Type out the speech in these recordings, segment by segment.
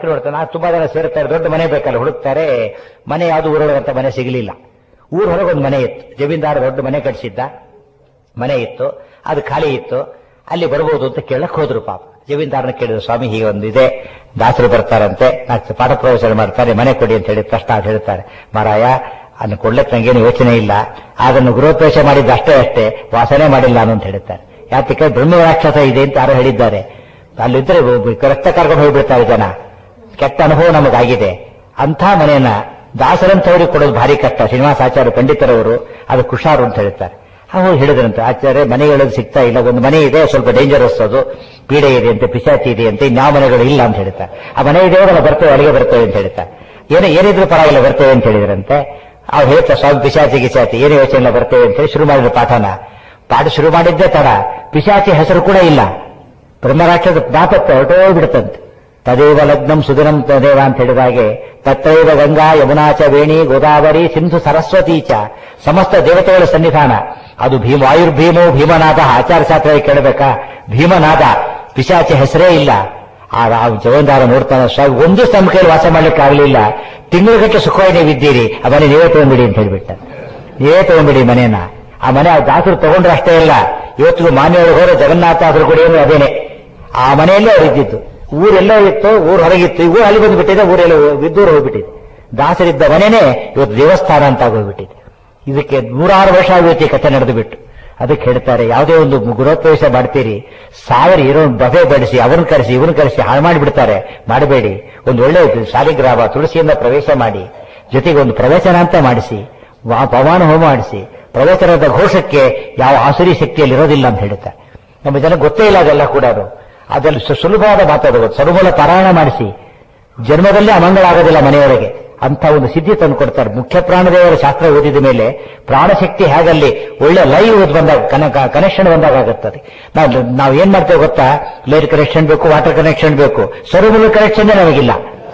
ನೋಡ್ತಾರೆ ನಾ ತುಂಬಾ ಜನ ಸೇರ್ತಾರೆ ದೊಡ್ಡ ಮನೆ ಬೇಕಲ್ಲ ಹುಡುಕ್ತಾರೆ ಮನೆ ಯಾವುದು ಊರೊಳಗಂತ ಮನೆ ಸಿಗಲಿಲ್ಲ ಊರ್ ಹೊರಗೆ ಒಂದು ಮನೆ ಇತ್ತು ಜಮೀನ್ದಾರ ದೊಡ್ಡ ಮನೆ ಕಟ್ಸಿದ್ದ ಮನೆ ಇತ್ತು ಅದು ಖಾಲಿ ಇತ್ತು ಅಲ್ಲಿ ಬರ್ಬೋದು ಅಂತ ಕೇಳಕ್ ಹೋದ್ರು ಪಾಪ ಜಮೀನ್ದಾರನ ಕೇಳಿದ್ರು ಸ್ವಾಮಿ ಹೀಗೆ ಒಂದು ಇದೆ ದಾಸರು ಬರ್ತಾರಂತೆ ನಾಲ್ಕು ಪಾಠ ಪ್ರವಚನ ಮಾಡ್ತಾರೆ ಮನೆ ಕೊಡಿ ಅಂತ ಹೇಳಿ ತಷ್ಟ ಅಂತ ಹೇಳ್ತಾರೆ ಮಾರಾಯ ಅದನ್ನ ಕೊಡ್ಲಿಕ್ಕೆ ನಂಗೇನು ಯೋಚನೆ ಇಲ್ಲ ಅದನ್ನು ಗೃಹಪ್ರವೇಶ ಮಾಡಿದ್ದು ಅಷ್ಟೇ ಅಷ್ಟೇ ವಾಸನೆ ಮಾಡಿಲ್ಲ ನಾನು ಅಂತ ಹೇಳ್ತಾರೆ ಯಾಕೆ ಬ್ರಹ್ಮ ರಾಕ್ಷಸ ಇದೆ ಅಂತ ಯಾರು ಹೇಳಿದ್ದಾರೆ ಅಲ್ಲಿದ್ರೆ ರಕ್ತ ಕರ್ಕೊಂಡು ಹೋಗ್ಬಿಡ್ತಾರೆ ಜನ ಕೆಟ್ಟ ಅನುಭವ ನಮಗಾಗಿದೆ ಅಂಥ ಮನೆಯನ್ನ ದಾಸರಂತವರಿಗೆ ಕೊಡೋದು ಭಾರಿ ಕಷ್ಟ ಶ್ರೀನಿವಾಸ ಆಚಾರ್ಯ ಪಂಡಿತರವರು ಅದು ಕುಶಾರು ಅಂತ ಹೇಳ್ತಾರೆ ಅವ್ರು ಹೇಳಿದ್ರಂತೆ ಆಚಾರ್ಯ ಮನೆ ಹೇಳೋದು ಸಿಗ್ತಾ ಇಲ್ಲ ಒಂದು ಮನೆ ಇದೆ ಸ್ವಲ್ಪ ಡೇಂಜರಸ್ ಅದು ಪೀಡೆ ಇದೆ ಅಂತೆ ಪಿಶಾಚಿ ಇದೆ ಅಂತೆ ಇನ್ಯಾವ ಮನೆಗಳು ಇಲ್ಲ ಅಂತ ಹೇಳ್ತಾರೆ ಆ ಮನೆ ಇದೆ ಅಲ್ಲ ಬರ್ತೇವೆ ಅಲ್ಲಿಗೆ ಬರ್ತೇವೆ ಅಂತ ಹೇಳ್ತಾರೆ ಏನೇ ಏನಿದ್ರು ಪರವಾಗಿಲ್ಲ ಬರ್ತೇವೆ ಅಂತ ಹೇಳಿದ್ರಂತೆ ಅವ್ರು ಹೇಳ್ತಾರೆ ಸ್ವಾಮಿ ಪಿಶಾಚಿ ಗಿಚಾಚಿ ಏನು ಯೋಚನೆ ಇಲ್ಲ ಬರ್ತೇವೆ ಅಂತ ಹೇಳಿ ಶುರು ಮಾಡಿದ್ರು ಪಾಠನ ಪಾಠ ಶುರು ಮಾಡಿದ್ದೇ ತಡ ಪಿಶಾಚಿ ಹೆಸರು ಕೂಡ ಇಲ್ಲ ಬ್ರಹ್ಮರಾಕ್ಷಸ ಜ್ಞಾಪಕ ಹೊರಟೋಗ್ಬಿಡುತ್ತಂತೆ ತದೇವ ಲಗ್ನಂ ಸುದಿನಂ ತದೇವ ಅಂತ ಹೇಳಿದಾಗೆ ತತ್ರೈವ ಗಂಗಾ ಯಮುನಾಚ ವೇಣಿ ಗೋದಾವರಿ ಸಿಂಧು ಸರಸ್ವತಿ ಚ ಸಮಸ್ತ ದೇವತೆಗಳ ಸನ್ನಿಧಾನ ಅದು ಭೀಮ ಆಯುರ್ಭೀಮೋ ಭೀಮನಾದ ಆಚಾರ ಶಾಸ್ತ್ರ ಕೇಳಬೇಕಾ ಭೀಮನಾದ ಪಿಶಾಚಿ ಹೆಸರೇ ಇಲ್ಲ ಆ ಜವಂದಾರ ನೋಡ್ತಾನೆ ಸ್ವಾಮಿ ಒಂದು ತಮ್ಮ ಕೈಯಲ್ಲಿ ವಾಸ ಮಾಡ್ಲಿಕ್ಕೆ ಆಗಲಿಲ್ಲ ತಿಂಗಳಗಟ್ಟಲೆ ಸುಖವಾಗಿ ನೀವಿದ್ದೀರಿ ಆ ಮನೆ ನೀವೇ ತಗೊಂಡ್ಬಿಡಿ ಅಂತ ಹೇಳ್ಬಿಟ್ಟ ನೀವೇ ತಗೊಂಡ್ಬಿಡಿ ಮನೇನ ಆ ಮನೆ ಆ ದಾಸರು ತಗೊಂಡ್ರೆ ಅಷ್ಟೇ ಇಲ್ಲ ಇವತ್ತಿಗೂ ಮಾನ್ಯವರು ಹೋದ್ರೆ ಜಗನ್ನಾಥ ಅದ್ರ ಕೂಡ ಅದೇನೆ ಆ ಮನೆಯಲ್ಲೇ ಅವ್ರು ಇದ್ದಿದ್ದು ಊರೆಲ್ಲೋ ಇತ್ತು ಊರ್ ಹೊರಗಿತ್ತು ಊರು ಅಲ್ಲಿ ಬಂದ್ಬಿಟ್ಟಿದೆ ಊರೆಲ್ಲ ವಿದ್ದೂರು ಹೋಗ್ಬಿಟ್ಟಿದೆ ದಾಸರಿದ್ದ ಮನೆನೇ ಇವತ್ತು ದೇವಸ್ಥಾನ ಅಂತ ಆಗೋಗ್ಬಿಟ್ಟಿದೆ ಇದಕ್ಕೆ ನೂರಾರು ವರ್ಷ ಆಗುತ್ತೆ ಈ ಕಥೆ ನಡೆದು ಬಿಟ್ಟು ಅದಕ್ಕೆ ಹೇಳ್ತಾರೆ ಯಾವುದೇ ಒಂದು ಗೃಹಪ್ರವೇಶ ಮಾಡ್ತೀರಿ ಸಾವಿರ ಇರೋ ಬಫೆ ಬಡಿಸಿ ಅವನ್ ಕರೆಸಿ ಇವನ್ ಕರೆಸಿ ಹಾಳು ಮಾಡಿಬಿಡ್ತಾರೆ ಮಾಡಬೇಡಿ ಒಂದು ಒಳ್ಳೆ ಶಾಲಿಗ್ರಾಮ ತುಳಸಿಯಿಂದ ಪ್ರವೇಶ ಮಾಡಿ ಜೊತೆಗೆ ಒಂದು ಪ್ರವಚನ ಅಂತ ಮಾಡಿಸಿ ವಾ- ಪವಾನ ಹೋಮ ಮಾಡಿಸಿ ಪ್ರವಚನದ ಘೋಷಕ್ಕೆ ಯಾವ ಆಸುರಿ ಶಕ್ತಿಯಲ್ಲಿ ಇರೋದಿಲ್ಲ ಅಂತ ಹೇಳ್ತಾರೆ ನಮ್ಮ ಜನ ಗೊತ್ತೇ ಇಲ್ಲ ಅದೆಲ್ಲ ಕೂಡ ಅದು ಅದರಲ್ಲಿ ಸು- ಸುಲಭವಾದ ಮಾತಾಡೋದು ಸರ್ವಮೂಲ ಪಾರಾಯಣ ಮಾಡಿಸಿ ಜನ್ಮದಲ್ಲೇ ಅಮಂಗಳ ಆಗೋದಿಲ್ಲ ಮನೆಯವರೆಗೆ ಅಂತ ಒಂದು ಸಿದ್ಧಿ ತಂದು ಕೊಡ್ತಾರೆ ಮುಖ್ಯ ಪ್ರಾಣದೇವರ ಶಾಸ್ತ್ರ ಓದಿದ ಮೇಲೆ ಪ್ರಾಣಶಕ್ತಿ ಹೇಗಲ್ಲಿ ಒಳ್ಳೆ ಲೈವ್ ಓದ್ ಬಂದಾಗ ಕನೆಕ್ಷನ್ ಬಂದಾಗ ಆಗುತ್ತದೆ ನಾವು ನಾವು ಏನ್ ಮಾಡ್ತೇವೆ ಗೊತ್ತಾ ಲೈಟ್ ಕನೆಕ್ಷನ್ ಬೇಕು ವಾಟರ್ ಕನೆಕ್ಷನ್ ಬೇಕು ಸರ್ವಮೂಲ ಕನೆಕ್ಷನ್ ನಮಗಿಲ್ಲ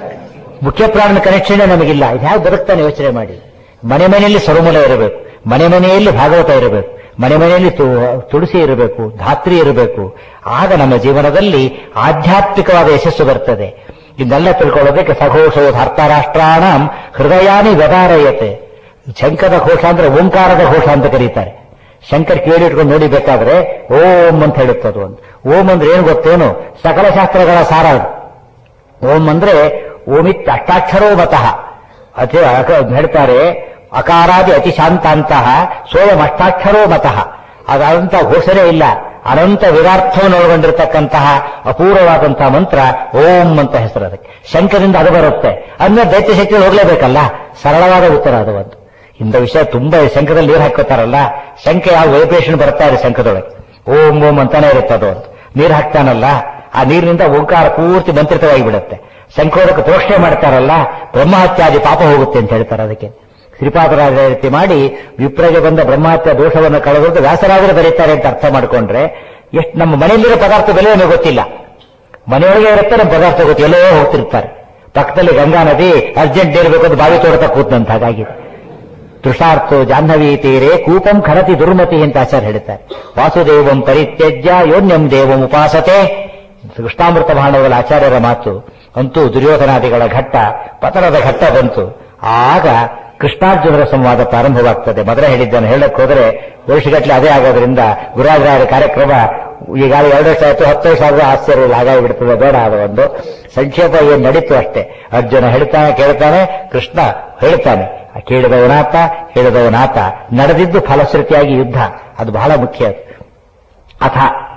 ಮುಖ್ಯ ಪ್ರಾಣನ ಕನೆಕ್ಷನ್ ನಮಗಿಲ್ಲ ಇದು ಹೇಗೆ ಬರುತ್ತಾನೆ ಯೋಚನೆ ಮಾಡಿ ಮನೆ ಮನೆಯಲ್ಲಿ ಸರ್ವಮೂಲ ಇರಬೇಕು ಮನೆ ಮನೆಯಲ್ಲಿ ಭಾಗವತ ಇರಬೇಕು ಮನೆ ಮನೆಯಲ್ಲಿ ತು- ತುಳಸಿ ಇರಬೇಕು ಧಾತ್ರಿ ಇರಬೇಕು ಆಗ ನಮ್ಮ ಜೀವನದಲ್ಲಿ ಆಧ್ಯಾತ್ಮಿಕವಾದ ಯಶಸ್ಸು ಬರ್ತದೆ ಇದನ್ನೆಲ್ಲ ತಿಳ್ಕೊಳ್ಳೋದಕ್ಕೆ ಸಘೋಷವು ಧಾರ್ತಾರಾಷ್ಟ್ರಾಣ ಹೃದಯಾನಿ ವ್ಯದಾರಯತೆ ಶಂಕರದ ಘೋಷ ಅಂದ್ರೆ ಓಂಕಾರದ ಘೋಷ ಅಂತ ಕರೀತಾರೆ ಶಂಕರ್ ಕೇಳಿಟ್ಕೊಂಡು ನೋಡಿಬೇಕಾದ್ರೆ ಓಂ ಅಂತ ಹೇಳುತ್ತದು ಅಂತ ಓಂ ಅಂದ್ರೆ ಏನು ಗೊತ್ತೇನು ಸಕಲ ಶಾಸ್ತ್ರಗಳ ಸಾರ ಅದು ಓಂ ಅಂದ್ರೆ ಓಮಿತ್ ಅಷ್ಟಾಕ್ಷರೋ ಮತಃ ಅತಿ ಅಕ- ಹೇಳ್ತಾರೆ ಅಕಾರಾದಿ ಅತಿ ಶಾಂತಾಂತಹ ಸೋಯಂ ಅಷ್ಟಾಕ್ಷರೋ ಮತಃ ಅದಂತ ಘೋಷಣೆ ಇಲ್ಲ ಅನಂತ ವಿರಾರ್ಥವನ್ನು ಒಳಗೊಂಡಿರತಕ್ಕಂತಹ ಅಪೂರ್ವವಾದಂತಹ ಮಂತ್ರ ಓಂ ಅಂತ ಹೆಸರು ಅದಕ್ಕೆ ಶಂಕರಿಂದ ಅದು ಬರುತ್ತೆ ಅಂದ್ರೆ ದೈತ್ಯ ಶಕ್ತಿ ಹೋಗ್ಲೇಬೇಕಲ್ಲ ಸರಳವಾದ ಉತ್ತರ ಅದು ಒಂದು ಇಂಥ ವಿಷಯ ತುಂಬಾ ಶಂಕದಲ್ಲಿ ನೀರು ಹಾಕೋತಾರಲ್ಲ ಶಂಕ ಯಾವ ವೈಬ್ರೇಷನ್ ಬರ್ತಾ ಇದೆ ಶಂಕದೊಳಗೆ ಓಂ ಓಂ ಅಂತಾನೆ ಇರುತ್ತೆ ಅದು ಅಂತ ನೀರು ಹಾಕ್ತಾನಲ್ಲ ಆ ನೀರಿನಿಂದ ಓಂಕಾರ ಪೂರ್ತಿ ಮಂತ್ರಿತವಾಗಿ ಬಿಡುತ್ತೆ ಶಂಕೋದಕ್ಕೆ ಪ್ರೋಕ್ಷಣೆ ಮಾಡ್ತಾರಲ್ಲ ಬ್ರಹ್ಮಹತ್ಯಾದಿ ಪಾಪ ಹೋಗುತ್ತೆ ಅಂತ ಹೇಳ್ತಾರೆ ಅದಕ್ಕೆ ಶ್ರೀಪಾದರಾಜ ರೀತಿ ಮಾಡಿ ವಿಪ್ರಗೆ ಬಂದ ಬ್ರಹ್ಮಹತ್ಯ ದೋಷವನ್ನು ಕಳೆದೊಂದು ವ್ಯಾಸರಾಜರು ಬರೀತಾರೆ ಅಂತ ಅರ್ಥ ಮಾಡ್ಕೊಂಡ್ರೆ ಎಷ್ಟು ನಮ್ಮ ಮನೆಯಲ್ಲಿರೋ ಪದಾರ್ಥ ಬೆಲೆ ನಮಗೆ ಗೊತ್ತಿಲ್ಲ ಮನೆಯೊಳಗೆ ಇರುತ್ತೆ ನಮ್ಮ ಪದಾರ್ಥ ಗೊತ್ತು ಎಲ್ಲೋ ಹೋಗ್ತಿರ್ತಾರೆ ಪಕ್ಕದಲ್ಲಿ ಗಂಗಾ ನದಿ ಅರ್ಜೆಂಟ್ ಇರಬೇಕು ಅಂತ ಬಾವಿ ತೋಡ್ತಾ ಕೂತಂತ ಹಾಗಾಗಿದೆ ತೃಷಾರ್ಥೋ ಜಾಹ್ನವಿ ತೀರೆ ಕೂಪಂ ಖರತಿ ದುರ್ಮತಿ ಅಂತ ಆಚಾರ್ಯ ಹೇಳ್ತಾರೆ ವಾಸುದೇವಂ ಪರಿತ್ಯಜ್ಯ ಯೋನ್ಯಂ ದೇವಂ ಉಪಾಸತೆ ಕೃಷ್ಣಾಮೃತ ಭಾಂಡವಗಳ ಆಚಾರ್ಯರ ಮಾತು ಅಂತೂ ದುರ್ಯೋಧನಾದಿಗಳ ಘಟ್ಟ ಪತನದ ಘಟ್ಟ ಬಂತು ಆಗ ಕೃಷ್ಣಾರ್ಜುನರ ಸಂವಾದ ಪ್ರಾರಂಭವಾಗ್ತದೆ ಮೊದಲೇ ಹೇಳಿದ್ದಾನೆ ಹೇಳಕ್ ಹೋದರೆ ವರ್ಷಗಟ್ಟಲೆ ಅದೇ ಆಗೋದ್ರಿಂದ ಗುರುರಾಜರ ಕಾರ್ಯಕ್ರಮ ಈಗಾಗಲೇ ಎರಡು ವರ್ಷ ಆಯ್ತು ಹತ್ತು ವರ್ಷ ಆದ್ರೆ ಆಶ್ಚರ್ಯ ಇಲ್ಲ ಹಾಗಾಗಿ ಬಿಡ್ತದೆ ಬೇಡ ಅದು ಒಂದು ಸಂಕ್ಷೇಪ ಏನ್ ನಡೀತು ಅಷ್ಟೇ ಅರ್ಜುನ ಹೇಳ್ತಾನೆ ಕೇಳ್ತಾನೆ ಕೃಷ್ಣ ಹೇಳ್ತಾನೆ ಕೇಳಿದವನಾತ ಹೇಳಿದವನಾತ ನಡೆದಿದ್ದು ಫಲಶ್ರುತಿಯಾಗಿ ಯುದ್ಧ ಅದು ಬಹಳ ಮುಖ್ಯ ಅಥ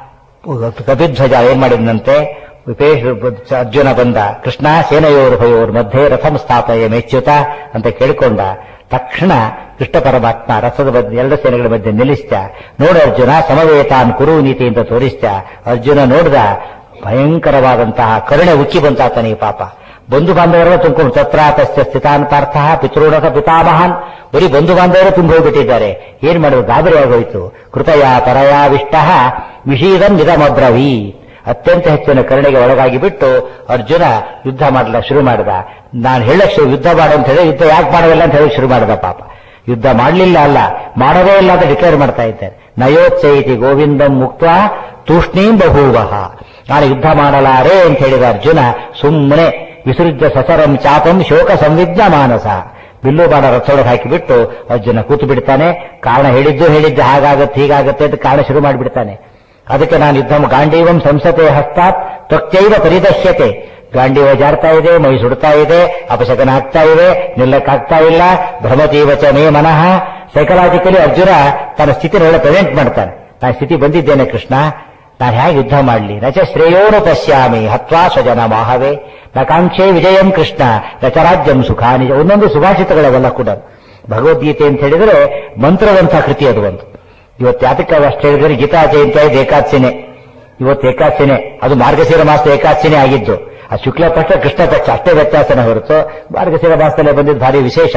ಕಪಿಧ್ವಜ ಏನ್ ಮಾಡಿದಂತೆ ವಿಪೇಶ್ ಅರ್ಜುನ ಬಂದ ಕೃಷ್ಣ ಸೇನೆಯೋರು ಭಯೋರ್ ಮಧ್ಯೆ ರಥಂ ಸ್ಥಾಪಯ ಮೆಚ್ಯುತ ಅಂತ ಕೇಳಿಕೊಂಡ ತಕ್ಷಣ ಕೃಷ್ಣ ಪರಮಾತ್ಮ ರಥದ ಮಧ್ಯೆ ಎರಡು ಸೇನೆಗಳ ಮಧ್ಯೆ ನಿಲ್ಲಿಸ್ತ ನೋಡು ಅರ್ಜುನ ಸಮವೇತಾನ್ ಕುರು ನೀತಿ ಅಂತ ತೋರಿಸ್ತ ಅರ್ಜುನ ನೋಡಿದ ಭಯಂಕರವಾದಂತಹ ಕರುಣೆ ಉಕ್ಕಿ ಬಂತಾತನಿಗೆ ಪಾಪ ಬಂಧು ಬಾಂಧವರೆಲ್ಲ ತುಂಬಿಕೊಂಡು ತತ್ರಾತಸ್ಯ ಸ್ಥಿತಾಂತಾರ್ಥ ಪಿತೃಢಕ ಪಿತಾಮಹಾನ್ ಬರೀ ಬಂಧು ಬಾಂಧವರು ತುಂಬ ಹೋಗ್ಬಿಟ್ಟಿದ್ದಾರೆ ಏನ್ ಮಾಡೋದು ಗಾಬರಿ ಆಗೋಯ್ತು ಕೃತಯ ಪರಯಾವಿಷ್ಟ ವಿಷೀದನ್ ನಿಧಮಬ್ರವೀ ಅತ್ಯಂತ ಹೆಚ್ಚಿನ ಕರುಣೆಗೆ ಒಳಗಾಗಿ ಬಿಟ್ಟು ಅರ್ಜುನ ಯುದ್ಧ ಮಾಡಲ ಶುರು ಮಾಡಿದ ನಾನು ಹೇಳಕ್ ಶುರು ಯುದ್ಧ ಮಾಡು ಅಂತ ಹೇಳಿ ಯುದ್ಧ ಯಾಕೆ ಮಾಡೋದಿಲ್ಲ ಅಂತ ಹೇಳಿ ಶುರು ಮಾಡಿದ ಪಾಪ ಯುದ್ಧ ಮಾಡಲಿಲ್ಲ ಅಲ್ಲ ಮಾಡೋದೇ ಇಲ್ಲ ಅಂತ ಡಿಕ್ಲೇರ್ ಮಾಡ್ತಾ ಇದ್ದಾರೆ ನಯೋತ್ಸೈತಿ ಗೋವಿಂದಂ ಮುಕ್ತ ತೂಷ್ಣೀಂ ಬಹೂವಹ ನಾನು ಯುದ್ಧ ಮಾಡಲಾರೆ ಅಂತ ಹೇಳಿದ ಅರ್ಜುನ ಸುಮ್ಮನೆ ವಿಸೃಜ್ಯ ಸಸರಂ ಚಾಪಂ ಶೋಕ ಸಂವಿಜ್ಞ ಮಾನಸ ಬಿಲ್ಲು ಬಾಣ ರಥೊಳಗೆ ಹಾಕಿಬಿಟ್ಟು ಅರ್ಜುನ ಕೂತು ಬಿಡ್ತಾನೆ ಕಾರಣ ಹೇಳಿದ್ದು ಹೇಳಿದ್ದೆ ಹಾಗಾಗತ್ತೆ ಹೀಗಾಗತ್ತೆ ಅಂತ ಕಾರಣ ಶುರು ಮಾಡಿಬಿಡ್ತಾನೆ ಅದಕ್ಕೆ ನಾನು ಯುದ್ಧಂ ಗಾಂಡೀವಂ ಸಂಸತೆ ಹಸ್ತಾತ್ ತ್ವಕ್ತೈವ ಪರಿದಶ್ಯತೆ ಗಾಂಡೀವ ಜಾರ್ತಾ ಇದೆ ಮೈ ಸುಡ್ತಾ ಇದೆ ಅಪಶಕನ ಆಗ್ತಾ ಇದೆ ನಿಲ್ಲಕ್ಕಾಗ್ತಾ ಇಲ್ಲ ಭ್ರಮತೀವಚ ಮೇ ಮನಃ ಸೈಕಲಾಜಿಕಲಿ ಅರ್ಜುನ ತನ್ನ ಸ್ಥಿತಿ ಒಳ್ಳೆ ಪ್ರೆಸೆಂಟ್ ಮಾಡ್ತಾನೆ ನಾನು ಸ್ಥಿತಿ ಬಂದಿದ್ದೇನೆ ಕೃಷ್ಣ ನಾನು ಹೇಗೆ ಯುದ್ಧ ಮಾಡಲಿ ನಚ ಶ್ರೇಯೋನು ಪಶ್ಯಾಮಿ ಹತ್ವಾ ಸ್ವಜನ ಮಾಹವೇ ನ ಕಾಂಕ್ಷೆ ವಿಜಯಂ ಕೃಷ್ಣ ರಚರಾಜ್ಯಂ ಸುಖಾನಿ ಒಂದೊಂದು ಸುಭಾಷಿತಗಳವೆಲ್ಲ ಕೂಡ ಭಗವದ್ಗೀತೆ ಅಂತ ಹೇಳಿದ್ರೆ ಮಂತ್ರದಂಥ ಕೃತಿ ಅದು ಒಂದು ಇವತ್ತು ಯಾತಕ್ಕೆ ಅಷ್ಟು ಹೇಳಿದ್ರೆ ಗೀತಾ ಜಯಂತಿ ಆಯ್ತು ಏಕಾದಶಿನೇ ಇವತ್ತು ಏಕಾದಶಿನೇ ಅದು ಮಾರ್ಗಶಿರ ಮಾಸದ ಏಕಾದಶಿನೇ ಆಗಿದ್ದು ಆ ಶುಕ್ಲ ಪಕ್ಷ ಕೃಷ್ಣ ಪಕ್ಷ ಅಷ್ಟೇ ವ್ಯತ್ಯಾಸನ ಹೊರತು ಮಾರ್ಗಶಿರ ಮಾಸದಲ್ಲೇ ಬಂದಿದ್ದು ಭಾರಿ ವಿಶೇಷ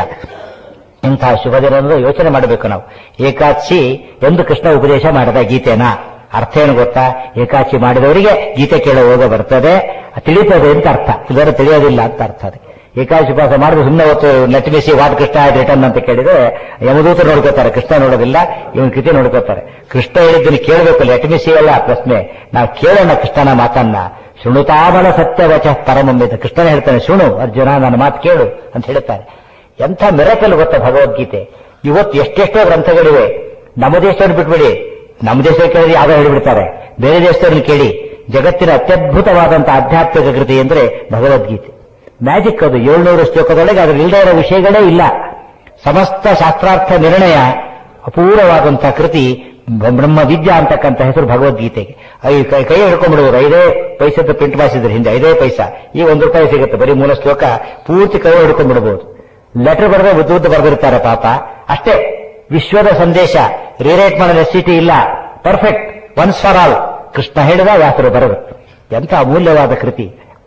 ಇಂತಹ ಶುಭ ದಿನದ ಯೋಚನೆ ಮಾಡಬೇಕು ನಾವು ಏಕಾದಶಿ ಎಂದು ಕೃಷ್ಣ ಉಪದೇಶ ಮಾಡಿದ ಗೀತೆನ ಅರ್ಥ ಏನು ಗೊತ್ತಾ ಏಕಾದಶಿ ಮಾಡಿದವರಿಗೆ ಗೀತೆ ಕೇಳೋ ಹೋಗ ಬರ್ತದೆ ತಿಳಿತದೆ ಅಂತ ಅರ್ಥ ಇದರ ತಿಳಿಯೋದಿಲ್ಲ ಅಂತ ಅರ್ಥ ಅದಕ್ಕೆ ಏಕಾದಶಿ ಉಪವಾಸ ಮಾಡಿದ್ರೆ ಸುಮ್ಮನೆ ಹೊತ್ತು ನಟಿಮಿಸಿ ವಾಟ್ ಕೃಷ್ಣ ಆಯ್ತು ರಿಟರ್ನ್ ಅಂತ ಕೇಳಿದ್ರೆ ಯಮದೂತರು ನೋಡ್ಕೋತಾರೆ ಕೃಷ್ಣ ನೋಡೋದಿಲ್ಲ ಇವನ್ ಕೃತಿ ನೋಡ್ಕೋತಾರೆ ಕೃಷ್ಣ ಹೇಳಿದ್ದನ್ನು ಕೇಳಬೇಕು ನಟಿಮಿಸಿ ಅಲ್ಲ ಪ್ರಶ್ನೆ ನಾವು ಕೇಳೋಣ ಕೃಷ್ಣನ ಮಾತನ್ನ ಶೃಣುತಾಮಲ ಸತ್ಯವಚ ಪರಮಂಬಿತ ಕೃಷ್ಣನ ಹೇಳ್ತಾನೆ ಶೃಣು ಅರ್ಜುನ ನನ್ನ ಮಾತು ಕೇಳು ಅಂತ ಹೇಳ್ತಾರೆ ಎಂಥ ಮಿರಕಲ್ ಗೊತ್ತಾ ಭಗವದ್ಗೀತೆ ಇವತ್ತು ಎಷ್ಟೆಷ್ಟೋ ಗ್ರಂಥಗಳಿವೆ ನಮ್ಮ ದೇಶವನ್ನು ಬಿಟ್ಬಿಡಿ ನಮ್ಮ ದೇಶ ಕೇಳಿದ್ರೆ ಯಾವ್ದೋ ಹೇಳಿಬಿಡ್ತಾರೆ ಬೇರೆ ದೇಶದವ್ರನ್ನ ಕೇಳಿ ಜಗತ್ತಿನ ಅತ್ಯದ್ಭುತವಾದಂತಹ ಆಧ್ಯಾತ್ಮಿಕ ಕೃತಿ ಅಂದ್ರೆ ಭಗವದ್ಗೀತೆ ಮ್ಯಾಜಿಕ್ ಅದು ಏಳ್ನೂರು ಶ್ಲೋಕದೊಳಗೆ ಅದ್ರ ಇಲ್ಲದೆ ಇರೋ ವಿಷಯಗಳೇ ಇಲ್ಲ ಸಮಸ್ತ ಶಾಸ್ತ್ರಾರ್ಥ ನಿರ್ಣಯ ಅಪೂರ್ವವಾದಂತಹ ಕೃತಿ ಬ್ರಹ್ಮ ವಿದ್ಯಾ ಅಂತಕ್ಕಂಥ ಹೆಸರು ಭಗವದ್ಗೀತೆಗೆ ಐ ಕೈ ಕೈ ಹಿಡ್ಕೊಂಡ್ಬಿಡುವರು ಐದೇ ಪೈಸದ ಪ್ರಿಂಟ್ ಮಾಡಿಸಿದ್ರೆ ಹಿಂದೆ ಐದೇ ಪೈಸಾ ಈ ಒಂದು ರೂಪಾಯಿ ಸಿಗುತ್ತೆ ಬರೀ ಮೂಲ ಶ್ಲೋಕ ಪೂರ್ತಿ ಕೈ ಹಿಡ್ಕೊಂಡ್ಬಿಡ್ಬೋದು ಲೆಟರ್ ಬರೆದ್ರೆ ಉದ್ದ ಉದ್ದ ಬರೆದಿರ್ತಾರೆ ಪಾಪ ಅಷ್ಟೇ ವಿಶ್ವದ ಸಂದೇಶ ರಿರೇಟ್ ಮಾಡೋ ನೆಸಿಟಿ ಇಲ್ಲ perfect once for all Krishna ಹೇಳಿದ ವ್ಯಾಸರು ಬರೆದು ಎಂಥ ಅಮೂಲ್ಯವಾದ ಕೃತಿ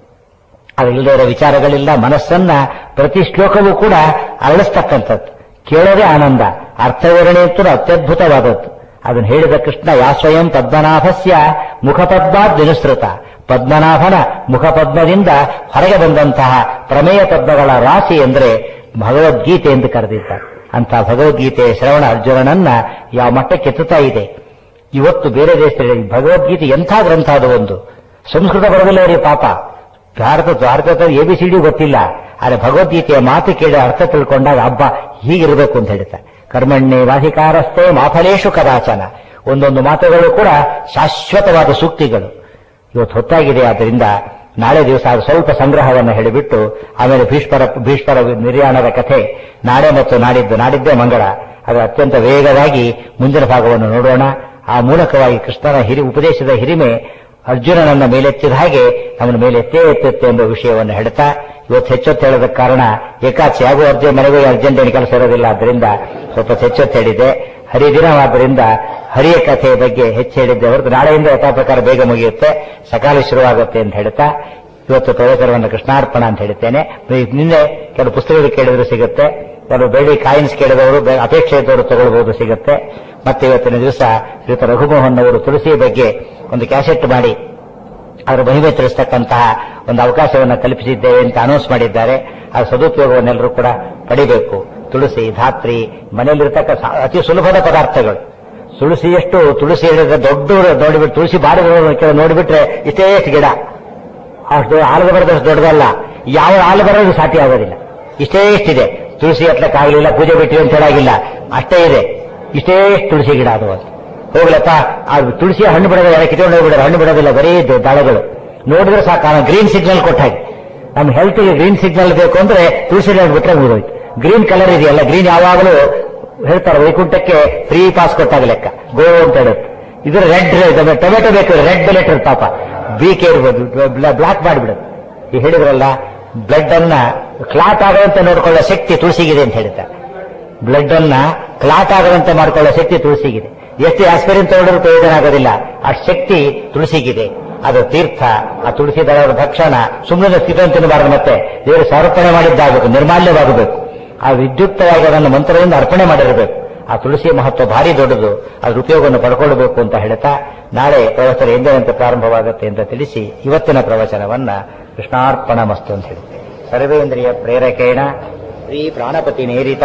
ಅದಿಲ್ಲದೆ ಇರೋ ವಿಚಾರಗಳಿಲ್ಲ ಮನಸ್ಸನ್ನ ಪ್ರತಿ ಶ್ಲೋಕವೂ ಕೂಡ ಅರಳಿಸ್ತಕ್ಕಂಥದ್ದು ಕೇಳೋದೇ ಆನಂದ ಅರ್ಥವಿವರಣೆ ಅಂತೂ ಅತ್ಯದ್ಭುತವಾದದ್ದು ಅದನ್ನು ಹೇಳಿದ ಕೃಷ್ಣ ಯಾ ಸ್ವಯಂ ಪದ್ಮನಾಭಸ್ಯ ಮುಖಪದ್ಮಾದ್ ವಿನುಸೃತ ಪದ್ಮನಾಭನ ಮುಖಪದ್ಮದಿಂದ ಹೊರಗೆ ಬಂದಂತಹ ಪ್ರಮೇಯ ಪದ್ಮಗಳ ರಾಶಿ ಎಂದರೆ ಭಗವದ್ಗೀತೆ ಎಂದು ಕರೆದಿದ್ದಾರೆ ಅಂತ ಭಗವದ್ಗೀತೆಯ ಶ್ರವಣ ಅರ್ಜುನನನ್ನ ಯಾವ ಮಟ್ಟಕ್ಕೆ ಎತ್ತುತ್ತಾ ಇದೆ ಇವತ್ತು ಬೇರೆ ದೇಶದಲ್ಲಿ ಭಗವದ್ಗೀತೆ ಎಂಥ ಗ್ರಂಥ ಅದು ಒಂದು ಸಂಸ್ಕೃತ ಬರೋದಿಲ್ಲ ಅವರಿಗೆ ಪಾಪ ಭಾರತ ಭಾರತದ ಎ ಬಿ ಸಿ ಡಿ ಗೊತ್ತಿಲ್ಲ ಆದರೆ ಭಗವದ್ಗೀತೆಯ ಮಾತು ಕೇಳಿ ಅರ್ಥ ತಿಳ್ಕೊಂಡಾಗ ಹಬ್ಬ ಹೀಗಿರಬೇಕು ಅಂತ ಹೇಳ್ತಾರೆ ಕರ್ಮಣ್ಣೆ ವಾಧಿಕಾರಸ್ಥೆ ಮಾಫಲೇಶು ಕದಾಚನ ಒಂದೊಂದು ಮಾತುಗಳು ಕೂಡ ಶಾಶ್ವತವಾದ ಸೂಕ್ತಿಗಳು ಇವತ್ತು ಹೊತ್ತಾಗಿದೆ ಆದ್ದರಿಂದ ನಾಳೆ ದಿವಸ ಅದು ಸ್ವಲ್ಪ ಸಂಗ್ರಹವನ್ನು ಹೇಳಿಬಿಟ್ಟು ಆಮೇಲೆ ಭೀಷ್ಮರ ಭೀಷ್ಮರ ನಿರ್ಯಾಣದ ಕಥೆ ನಾಳೆ ಮತ್ತು ನಾಡಿದ್ದು ನಾಡಿದ್ದೇ ಮಂಗಳ ಅದು ಅತ್ಯಂತ ವೇಗವಾಗಿ ಮುಂದಿನ ಭಾಗವನ್ನು ನೋಡೋಣ ಆ ಮೂಲಕವಾಗಿ ಕೃಷ್ಣನ ಹಿರಿ ಉಪದೇಶದ ಹಿರಿಮೆ ಅರ್ಜುನನನ್ನ ಮೇಲೆತ್ತಿದ ಹಾಗೆ ಅವನ ಮೇಲೆ ಎತ್ತೇ ಎತ್ತುತ್ತೆ ಎಂಬ ವಿಷಯವನ್ನು ಹೇಳ್ತಾ ಇವತ್ತು ಹೆಚ್ಚೊತ್ತು ಹೇಳೋದ ಕಾರಣ ಏಕಾಚಿ ಹಾಗೂ ಅರ್ಜುನ್ ಮನೆಗೂ ಅರ್ಜೆಂಟ್ ಏನು ಕೆಲಸ ಇರೋದಿಲ್ಲ ಆದ್ದರಿಂದ ಸ್ವಲ್ಪ ಹೆಚ್ಚೊತ್ತು ಹೇಳಿದೆ ಹರಿದಿನವಾದ್ದರಿಂದ ಹರಿಯ ಕಥೆಯ ಬಗ್ಗೆ ಹೆಚ್ಚು ಹೇಳಿದ್ದೆ ಹೊರತು ನಾಳೆಯಿಂದ ಯಥಾ ಪ್ರಕಾರ ಬೇಗ ಮುಗಿಯುತ್ತೆ ಸಕಾಲ ಶುರುವಾಗುತ್ತೆ ಅಂತ ಹೇಳ್ತಾ ಇವತ್ತು ಪ್ರವಚನವನ್ನು ಕೃಷ್ಣಾರ್ಪಣ ಅಂತ ಹೇಳ್ತೇನೆ ನಿನ್ನೆ ಕೆಲವು ಪುಸ್ತಕಗಳು ಕೇಳಿದ್ರು ಸಿಗುತ್ತೆ ಕೆಲವು ಬೆಳ್ಳಿ ಕಾಯಿನ್ಸ್ ಕೇಳಿದವರು ಬೆ- ಅಪೇಕ್ಷೆ ಇದ್ದವರು ತಗೊಳ್ಬಹುದು ಸಿಗುತ್ತೆ ಮತ್ತೆ ಇವತ್ತಿನ ದಿವಸ ಶ್ರೀಯುತ ರಘುಮೋಹನ್ ಅವರು ತುಳಸಿ ಬಗ್ಗೆ ಒಂದು ಕ್ಯಾಸೆಟ್ ಮಾಡಿ ಅದರ ಮಹಿಮೆ ತಿಳಿಸ್ತಕ್ಕಂತಹ ಒಂದು ಅವಕಾಶವನ್ನು ಕಲ್ಪಿಸಿದ್ದೇವೆ ಅಂತ ಅನೌನ್ಸ್ ಮಾಡಿದ್ದಾರೆ ಆ ಸದುಪಯೋಗವನ್ನೆಲ್ಲರೂ ಕೂಡ ಪಡಿಬೇಕು ತುಳಸಿ ಧಾತ್ರಿ ಮನೆಯಲ್ಲಿರ್ತಕ್ಕ ಸಾ- ಅತಿ ಸುಲಭದ ಪದಾರ್ಥಗಳು ತುಳಸಿಯಷ್ಟು ತುಳಸಿ ಹೇಳಿದ್ರೆ ದೊಡ್ಡ ನೋಡಿಬಿಟ್ಟು ತುಳಸಿ ಬಾರಿ ನೋಡಿಬಿಟ್ರೆ ಇಷ್ಟೇ ಎಷ್ಟು ಗಿಡ ಅಷ್ಟು ಆಲದ ಬರೋದಷ್ಟು ದೊಡ್ಡದಲ್ಲ ಯಾವ ಆಲು ಬರೋದು ಸಾಟಿ ಆಗೋದಿಲ್ಲ ಇಷ್ಟೇ ಇಷ್ಟಿದೆ ತುಳಸಿ ಹತ್ಲಕ್ಕಾಗಲಿಲ್ಲ ಪೂಜೆ ಬಿಟ್ಟಿವಿ ಅಂತ ಹೇಳಾಗಿಲ್ಲ ಅಷ್ಟೇ ಇದೆ ಇಷ್ಟೇ ಇಷ್ಟು ತುಳಸಿ ಗಿಡ ಅದು ಅಂತ ಹೋಗ್ಲಪ್ಪ ಆ ತುಳಸಿ ಹಣ್ಣು ಬಿಡೋದಿಲ್ಲ ಯಾಕೆ ಕಿತ್ಕೊಂಡು ಹೋಗ್ಬಿಡೋದು ಹಣ್ಣು ಬಿಡೋದಿಲ್ಲ ಬರೀ ಇದು ದಳಗಳು ನೋಡಿದ್ರೆ ಸಾಕು ಗ್ರೀನ್ ಸಿಗ್ನಲ್ ಕೊಟ್ಟಾಗಿ ನಮ್ಮ ಹೆಲ್ತ್ಗೆ ಗ್ರೀನ್ ಸಿಗ್ನಲ್ ಬೇಕು ಅಂದ್ರೆ ತುಳಸಿ ಗಿಡ ಬಿಟ್ರೆ ಮುಗಿದೋಯ್ತು ಗ್ರೀನ್ ಕಲರ್ ಇದೆಯಲ್ಲ ಗ್ರೀನ್ ಯಾವಾಗಲೂ ಹೇಳ್ತಾರೆ ವೈಕುಂಠಕ್ಕೆ ಫ್ರೀ ಪಾಸ್ ಕೊಟ್ಟಾಗ ಲೆಕ್ಕ ಗೋ ಅಂತ ಹೇಳುತ್ತೆ ಇದ್ರ ರೆಡ್ ಟೊಮೆಟೊ ಬೇಕು ರೆಡ್ ಲೆಟರ್ ಪಾಪ ಬೀಕೆ ಇರ್ಬೋದು ಬ್ಲಾಕ್ ಮಾಡಿಬಿಡುತ್ತೆ ಈ ಹೇಳಿದ್ರಲ್ಲ ಬ್ಲಡ್ ಅನ್ನ ಕ್ಲಾಟ್ ಆಗದಂತೆ ನೋಡ್ಕೊಳ್ಳೋ ಶಕ್ತಿ ತುಳಸಿಗಿದೆ ಅಂತ ಹೇಳ್ತಾರೆ ಬ್ಲಡ್ ಅನ್ನ ಕ್ಲಾಟ್ ಆಗದಂತೆ ಮಾಡ್ಕೊಳ್ಳೋ ಶಕ್ತಿ ತುಳಸಿಗಿದೆ ಎಷ್ಟು ಆಸ್ಪಿರಿನ್ ತಗೊಂಡ್ರೂ ಪ್ರಯೋಜನ ಆಗೋದಿಲ್ಲ ಆ ಶಕ್ತಿ ತುಳಸಿಗಿದೆ ಅದು ತೀರ್ಥ ಆ ತುಳಸಿ ದಳದ ಭಕ್ಷಣ ಸುಮ್ಮನೆ ಸ್ಥಿತಿಯನ್ನು ತಿನ್ನಬಾರದು ಮತ್ತೆ ದೇವರು ಸಮರ್ಪಣೆ ಮಾಡಿದ್ದಾಗಬೇಕು ನಿರ್ಮಾಲ್ಯವಾಗಬೇಕು ಆ ವಿದ್ಯುಕ್ತವಾಗಿ ಅದನ್ನು ಮಂತ್ರದಿಂದ ಅರ್ಪಣೆ ಮಾಡಿರಬೇಕು ಆ ತುಳಸಿಯ ಮಹತ್ವ ಭಾರಿ ದೊಡ್ಡದು ಅದ್ರ ಉಪಯೋಗವನ್ನು ಪಡ್ಕೊಳ್ಬೇಕು ಅಂತ ಹೇಳ್ತಾ ನಾಳೆ ಪ್ರವಚನ ಎಂದಿನಂತೆ ಪ್ರಾರಂಭವಾಗುತ್ತೆ ಅಂತ ತಿಳಿಸಿ ಇವತ್ತಿನ ಪ್ರವಚನವನ್ನ ಕೃಷ್ಣಾರ್ಪಣ ಮಸ್ತು ಅಂತ ಹೇಳುತ್ತೆ ಸರ್ವೇಂದ್ರಿಯ ಪ್ರೇರಕೇಣ ಶ್ರೀ ಪ್ರಾಣಪತಿ ನೇರಿತ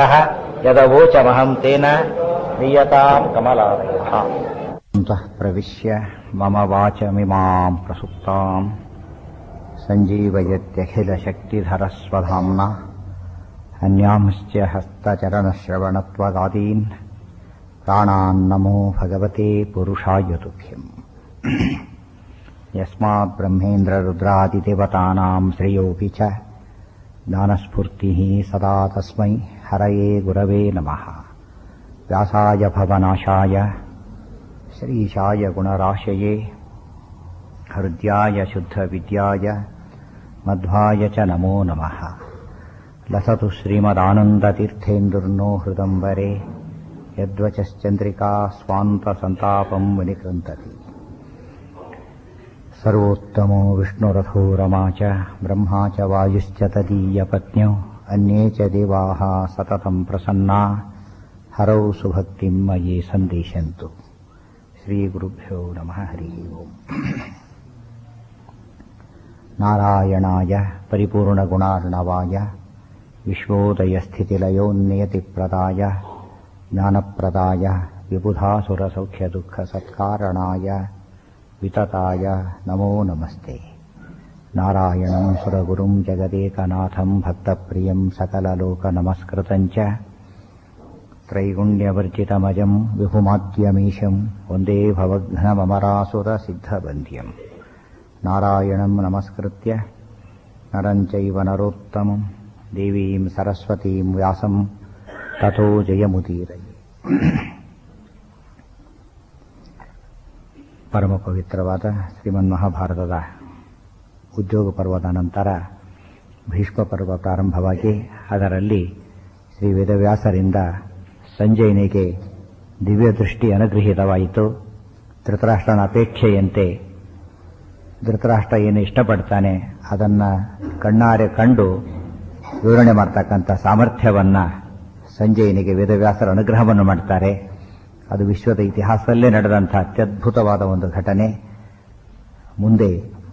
ಯದವೋಚಮಹಂ ತೇನ ಕ್ರಿಯತಾಂ ಕಮಲಾಲಯ ಅಂತಃ ಪ್ರವಿಶ್ಯ ಮಮ ವಾಚಮಿಮಾಂ ಪ್ರಸುಪ್ತಾಂ सञ्जीवयत्यखिलशक्तिधरस्वधाम्ना अन्यांश्च हस्तचरणश्रवणत्वगादीन् प्राणान्नमो भगवते पुरुषाय तुभ्यम् यस्मात् ब्रह्मेन्द्ररुद्रादिदेवतानाम् श्रेयोऽपि च ज्ञानस्फूर्तिः सदा तस्मै हरये गुरवे नमः व्यासाय भवनाशाय श्रीशाय गुणराशये हृद्याय शुद्धविद्याय मध्वाय च नमो नमः लसतु श्रीमदानन्दतीर्थेन्दुर्नो हृदम्बरे यद्वचश्चन्द्रिका स्वान्तसन्तापम् विनिकृन्तति सर्वोत्तमो विष्णुरथो रमा च ब्रह्मा च वायुश्च तदीयपत्न्यौ अन्ये च देवाः सततम् प्रसन्ना हरौ सुभक्तिम् मयि सन्दिशन्तु श्रीगुरुभ्यो नमः हरिः ओम् नारायणाय परिपूर्णगुणार्णवाय विश्वोदयस्थितिलयोन्नियतिप्रदाय ज्ञानप्रदाय विबुधासुरसौख्यदुःखसत्कारणाय वितताय नमो नमस्ते नारायणम् सुरगुरुम् जगदेकनाथम् भक्तप्रियम् सकललोकनमस्कृतम् च त्रैगुण्यवर्जितमजम् विभुमाद्यमीशम् वन्दे भवघ्नममरासुरसिद्धबन्ध्यम् नारायणम् नमस्कृत्य नरम् चैव नरोत्तमम् देवीम् सरस्वतीम् व्यासम् ततो जयमुदीरये ಪರಮ ಪವಿತ್ರವಾದ ಶ್ರೀಮನ್ಮಹಾಭಾರತದ ಉದ್ಯೋಗ ಪರ್ವದ ನಂತರ ಭೀಷ್ಮ ಪರ್ವ ಪ್ರಾರಂಭವಾಗಿ ಅದರಲ್ಲಿ ಶ್ರೀ ವೇದವ್ಯಾಸರಿಂದ ಸಂಜಯನಿಗೆ ದಿವ್ಯ ದೃಷ್ಟಿ ಅನುಗೃಹೀತವಾಯಿತು ಧೃತರಾಷ್ಟ್ರನ ಅಪೇಕ್ಷೆಯಂತೆ ಧೃತರಾಷ್ಟ್ರ ಏನು ಇಷ್ಟಪಡ್ತಾನೆ ಅದನ್ನು ಕಣ್ಣಾರೆ ಕಂಡು ವಿವರಣೆ ಮಾಡ್ತಕ್ಕಂಥ ಸಾಮರ್ಥ್ಯವನ್ನು ಸಂಜಯನಿಗೆ ವೇದವ್ಯಾಸರ ಅನುಗ್ರಹವನ್ನು ಮಾಡ್ತಾರೆ ಅದು ವಿಶ್ವದ ಇತಿಹಾಸದಲ್ಲೇ ನಡೆದಂಥ ಅತ್ಯದ್ಭುತವಾದ ಒಂದು ಘಟನೆ ಮುಂದೆ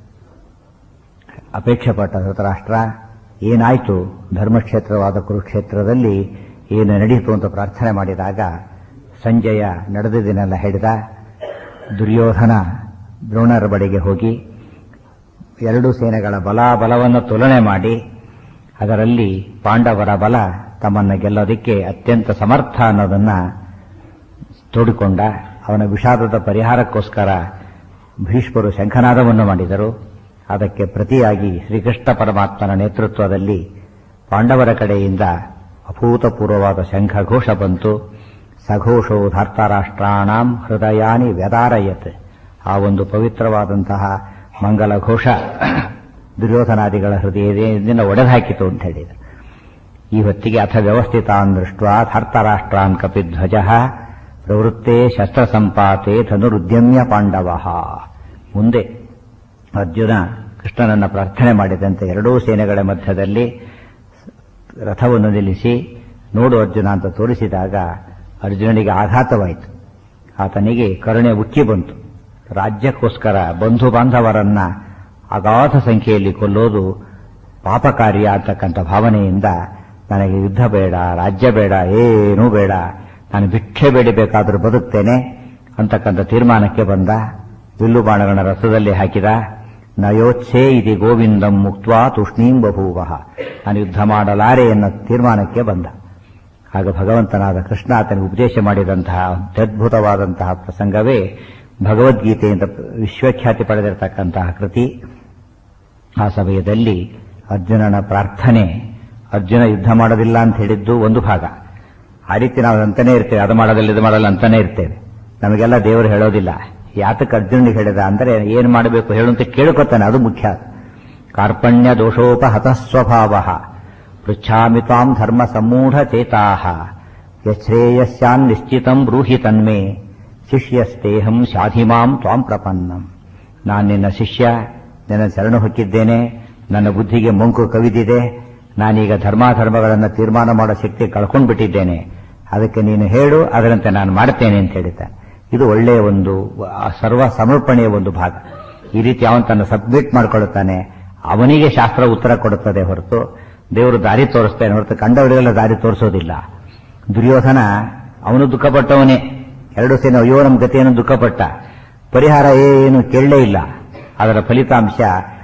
ಅಪೇಕ್ಷೆ ಪಟ್ಟ ಧೃತರಾಷ್ಟ್ರ ಏನಾಯಿತು ಧರ್ಮಕ್ಷೇತ್ರವಾದ ಕುರುಕ್ಷೇತ್ರದಲ್ಲಿ ಏನು ನಡೀತು ಅಂತ ಪ್ರಾರ್ಥನೆ ಮಾಡಿದಾಗ ಸಂಜಯ ನಡೆದಿದ್ದನ್ನೆಲ್ಲ ಹೇಳಿದ ದುರ್ಯೋಧನ ದ್ರೋಣರ ಬಳಿಗೆ ಹೋಗಿ ಎರಡು ಸೇನೆಗಳ ಬಲಾಬಲವನ್ನು ತುಲನೆ ಮಾಡಿ ಅದರಲ್ಲಿ ಪಾಂಡವರ ಬಲ ತಮ್ಮನ್ನು ಗೆಲ್ಲೋದಕ್ಕೆ ಅತ್ಯಂತ ಸಮರ್ಥ ಅನ್ನೋದನ್ನು ತೋಡಿಕೊಂಡ ಅವನ ವಿಷಾದದ ಪರಿಹಾರಕ್ಕೋಸ್ಕರ ಭೀಷ್ಮರು ಶಂಖನಾದವನ್ನು ಮಾಡಿದರು ಅದಕ್ಕೆ ಪ್ರತಿಯಾಗಿ ಶ್ರೀಕೃಷ್ಣ ಪರಮಾತ್ಮನ ನೇತೃತ್ವದಲ್ಲಿ ಪಾಂಡವರ ಕಡೆಯಿಂದ ಅಭೂತಪೂರ್ವವಾದ ಶಂಖಘೋಷ ಬಂತು ಸಘೋಷೋ ಧಾರ್ತಾರಾಷ್ಟ್ರಾಣಾಂ ಹೃದಯಾನಿ ವ್ಯದಾರಯತ್ ಆ ಒಂದು ಪವಿತ್ರವಾದಂತಹ ಮಂಗಲ ಘೋಷ ದುರ್ಯೋಧನಾದಿಗಳ ಹೃದಯದಿಂದ ಒಡೆದುಹಾಕಿತು ಅಂತ ಹೇಳಿದ ಈ ಹೊತ್ತಿಗೆ ಅಥ ವ್ಯವಸ್ಥಿತಾನ್ ದೃಷ್ಟ ಧಾರ್ತಾರಾಷ್ಟ್ರಾನ್ ಕಪಿಧ್ವಜ ಪ್ರವೃತ್ತೆ ಶಸ್ತ್ರಸಂಪಾತೆ ಧನುರುದ್ಯಮ್ಯ ಪಾಂಡವ ಮುಂದೆ ಅರ್ಜುನ ಕೃಷ್ಣನನ್ನ ಪ್ರಾರ್ಥನೆ ಮಾಡಿದಂತೆ ಎರಡೂ ಸೇನೆಗಳ ಮಧ್ಯದಲ್ಲಿ ರಥವನ್ನು ನಿಲ್ಲಿಸಿ ನೋಡು ಅರ್ಜುನ ಅಂತ ತೋರಿಸಿದಾಗ ಅರ್ಜುನನಿಗೆ ಆಘಾತವಾಯಿತು ಆತನಿಗೆ ಕರುಣೆ ಉಕ್ಕಿ ಬಂತು ರಾಜ್ಯಕ್ಕೋಸ್ಕರ ಬಂಧು ಬಾಂಧವರನ್ನ ಅಗಾಧ ಸಂಖ್ಯೆಯಲ್ಲಿ ಕೊಲ್ಲೋದು ಪಾಪಕಾರ್ಯ ಅಂತಕ್ಕಂಥ ಭಾವನೆಯಿಂದ ನನಗೆ ಯುದ್ಧ ಬೇಡ ರಾಜ್ಯ ಬೇಡ ಏನೂ ಬೇಡ ನಾನು ಭಿಕ್ಷೆ ಬೇಡಬೇಕಾದ್ರೂ ಬದುಕ್ತೇನೆ ಅಂತಕ್ಕಂಥ ತೀರ್ಮಾನಕ್ಕೆ ಬಂದ ಬಿಲ್ಲು ಬಾಣಗಳ ರಸದಲ್ಲಿ ಹಾಕಿದ ನಯೋತ್ಸೇ ಇದಿ ಗೋವಿಂದಂ ಮುಕ್ತ್ವಾ ತೂಷ್ಣೀಂ ಬಭೂವ ನಾನು ಯುದ್ಧ ಮಾಡಲಾರೆ ಎನ್ನ ತೀರ್ಮಾನಕ್ಕೆ ಬಂದ ಆಗ ಭಗವಂತನಾದ ಕೃಷ್ಣ ಆತನಿಗೆ ಉಪದೇಶ ಮಾಡಿದಂತಹ ಅತ್ಯದ್ಭುತವಾದಂತಹ ಪ್ರಸಂಗವೇ ಭಗವದ್ಗೀತೆಯಿಂದ ವಿಶ್ವಖ್ಯಾತಿ ಪಡೆದಿರತಕ್ಕಂತಹ ಕೃತಿ ಆ ಸಮಯದಲ್ಲಿ ಅರ್ಜುನನ ಪ್ರಾರ್ಥನೆ ಅರ್ಜುನ ಯುದ್ಧ ಮಾಡೋದಿಲ್ಲ ಅಂತ ಹೇಳಿದ್ದು ಒಂದು ಭಾಗ ಆ ರೀತಿ ನಾವು ಅಂತಾನೆ ಇರ್ತೇವೆ ಅದು ಮಾಡೋದಿಲ್ಲ ಇದು ಮಾಡಲ್ಲ ಅಂತಾನೆ ಇರ್ತೇವೆ ನಮಗೆಲ್ಲ ದೇವರು ಹೇಳೋದಿಲ್ಲ ಯಾತಕ್ಕೆ ಅರ್ಜುನಿಗೆ ಹೇಳಿದ ಅಂದರೆ ಏನು ಮಾಡಬೇಕು ಹೇಳು ಅಂತ ಕೇಳ್ಕೊತಾನೆ ಅದು ಮುಖ್ಯ ಕಾರ್ಪಣ್ಯ ದೋಷೋಪಹತ ಸ್ವಭಾವ ಪೃಚ್ಛಾಮಿ ತ್ವಾಂ ಧರ್ಮ ಸಮೂಢ ಚೇತಾಹ ಯಶ್ರೇಯಸ್ಯಾನ್ ನಿಶ್ಚಿತಂ ಬ್ರೂಹಿ ತನ್ಮೇ ಶಿಷ್ಯಸ್ತೇಹಂ ಶಾಧಿಮಾಂ ತ್ವಾಂ ಪ್ರಪನ್ನಂ ನಾನು ನಿನ್ನ ಶಿಷ್ಯ ನಿನ್ನ ಶರಣು ಹೊಕ್ಕಿದ್ದೇನೆ ನನ್ನ ಬುದ್ಧಿಗೆ ಮಂಕು ಕವಿದಿದೆ ನಾನೀಗ ಧರ್ಮಾಧರ್ಮಗಳನ್ನು ತೀರ್ಮಾನ ಮಾಡೋ ಶಕ್ತಿ ಕಳ್ಕೊಂಡು ಬಿಟ್ಟಿದ್ದೇನೆ ಅದಕ್ಕೆ ನೀನು ಹೇಳು ಅದರಂತೆ ನಾನು ಮಾಡ್ತೇನೆ ಅಂತ ಹೇಳಿದ್ದ ಇದು ಒಳ್ಳೆಯ ಒಂದು ಸರ್ವ ಸಮರ್ಪಣೆಯ ಒಂದು ಭಾಗ ಈ ರೀತಿ ಅವನು ತನ್ನ ಸಬ್ಮಿಟ್ ಮಾಡಿಕೊಳ್ಳುತ್ತಾನೆ ಅವನಿಗೆ ಶಾಸ್ತ್ರ ಉತ್ತರ ಕೊಡುತ್ತದೆ ಹೊರತು ದೇವರು ದಾರಿ ತೋರಿಸ್ತೇನೆ ಹೊರತು ಕಂಡವರಿಗೆಲ್ಲ ದಾರಿ ತೋರಿಸೋದಿಲ್ಲ ದುರ್ಯೋಧನ ಅವನು ದುಃಖಪಟ್ಟವನೇ ಎರಡು ಸೇನೆ ಅಯ್ಯೋ ನಮ್ಮ ಗತಿಯನ್ನು ದುಃಖಪಟ್ಟ ಪರಿಹಾರ ಏನು ಕೇಳಲೇ ಇಲ್ಲ ಅದರ ಫಲಿತಾಂಶ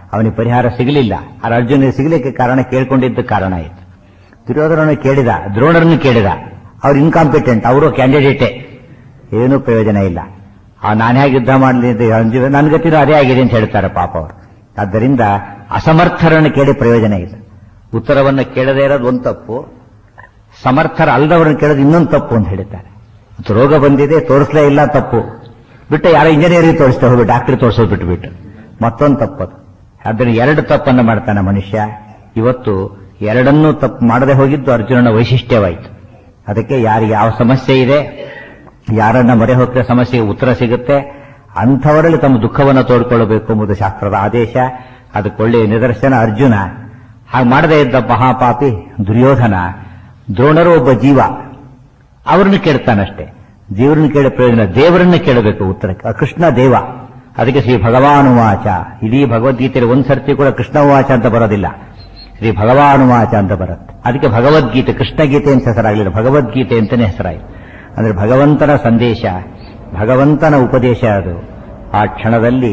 ಅವನಿಗೆ ಪರಿಹಾರ ಸಿಗಲಿಲ್ಲ ಆ ಅರ್ಜುನಿಗೆ ಸಿಗಲಿಕ್ಕೆ ಕಾರಣ ಕೇಳ್ಕೊಂಡಿದ್ದ ಕಾರಣ ಆಯಿತು ದುರ್ಯೋಧನನ್ನು ಕೇಳಿದ ದ್ರೋಣರನ್ನು ಕೇಳಿದ ಅವ್ರು ಇನ್ಕಾಂಪಿಟೆಂಟ್ ಅವರು ಕ್ಯಾಂಡಿಡೇಟೇ ಏನೂ ಪ್ರಯೋಜನ ಇಲ್ಲ ಆ ನಾನು ಹೇಗೆ ಯುದ್ಧ ಮಾಡಲಿ ಅಂತ ಅಂಜಿದ ನನ್ನ ಗತಿನೂ ಅದೇ ಆಗಿದೆ ಅಂತ ಹೇಳ್ತಾರೆ ಪಾಪ ಅವರು ಆದ್ದರಿಂದ ಅಸಮರ್ಥರನ್ನು ಕೇಳಿ ಪ್ರಯೋಜನ ಇಲ್ಲ ಉತ್ತರವನ್ನು ಕೇಳದೇ ಇರೋದು ಒಂದು ತಪ್ಪು ಸಮರ್ಥರ ಅಲ್ಲದವರನ್ನು ಕೇಳೋದು ಇನ್ನೊಂದು ತಪ್ಪು ಅಂತ ಹೇಳ್ತಾರೆ ಮತ್ತು ರೋಗ ಬಂದಿದೆ ತೋರಿಸಲೇ ಇಲ್ಲ ತಪ್ಪು ಬಿಟ್ಟು ಯಾರೋ ಇಂಜಿನಿಯರಿಂಗ್ ತೋರಿಸ್ತಾ ಹೋಗಿ ಡಾಕ್ಟರ್ ತೋರಿಸೋದು ಬಿಟ್ಟು ಮತ್ತೊಂದು ತಪ್ಪದು ಅದನ್ನು ಎರಡು ತಪ್ಪನ್ನು ಮಾಡ್ತಾನೆ ಮನುಷ್ಯ ಇವತ್ತು ಎರಡನ್ನೂ ತಪ್ಪು ಮಾಡದೆ ಹೋಗಿದ್ದು ಅರ್ಜುನನ ವೈಶಿಷ್ಟ್ಯವಾಯಿತು ಅದಕ್ಕೆ ಯಾರಿಗೆ ಯಾವ ಸಮಸ್ಯೆ ಇದೆ ಯಾರನ್ನ ಮೊರೆ ಹೋಗ್ತಾ ಸಮಸ್ಯೆಗೆ ಉತ್ತರ ಸಿಗುತ್ತೆ ಅಂಥವರಲ್ಲಿ ತಮ್ಮ ದುಃಖವನ್ನು ತೋಡ್ಕೊಳ್ಳಬೇಕು ಎಂಬುದು ಶಾಸ್ತ್ರದ ಆದೇಶ ಅದಕ್ಕೊಳ್ಳೆಯ ನಿದರ್ಶನ ಅರ್ಜುನ ಹಾಗೆ ಮಾಡದೇ ಇದ್ದ ಮಹಾಪಾಪಿ ದುರ್ಯೋಧನ ದ್ರೋಣರು ಒಬ್ಬ ಜೀವ ಅವ್ರನ್ನ ಕೇಳ್ತಾನಷ್ಟೇ ಜೀವರನ್ನ ಕೇಳೋ ಪ್ರಯೋಜನ ದೇವರನ್ನ ಕೇಳಬೇಕು ಉತ್ತರಕ್ಕೆ ಕೃಷ್ಣ ದೇವ ಅದಕ್ಕೆ ಶ್ರೀ ಭಗವಾನುವಾಚ ಇಡೀ ಭಗವದ್ಗೀತೆಯಲ್ಲಿ ಒಂದ್ ಸರ್ತಿ ಕೂಡ ಕೃಷ್ಣ ವಾಚ ಅಂತ ಬರೋದಿಲ್ಲ ಶ್ರೀ ಭಗವಾನುವಾಚ ಅಂತ ಬರುತ್ತೆ ಅದಕ್ಕೆ ಭಗವದ್ಗೀತೆ ಕೃಷ್ಣ ಗೀತೆ ಅಂತ ಹೆಸರಾಗಲಿಲ್ಲ ಭಗವದ್ಗೀತೆ ಅಂತಾನೆ ಹೆಸರಾಯಿತು ಅಂದ್ರೆ ಭಗವಂತನ ಸಂದೇಶ ಭಗವಂತನ ಉಪದೇಶ ಅದು ಆ ಕ್ಷಣದಲ್ಲಿ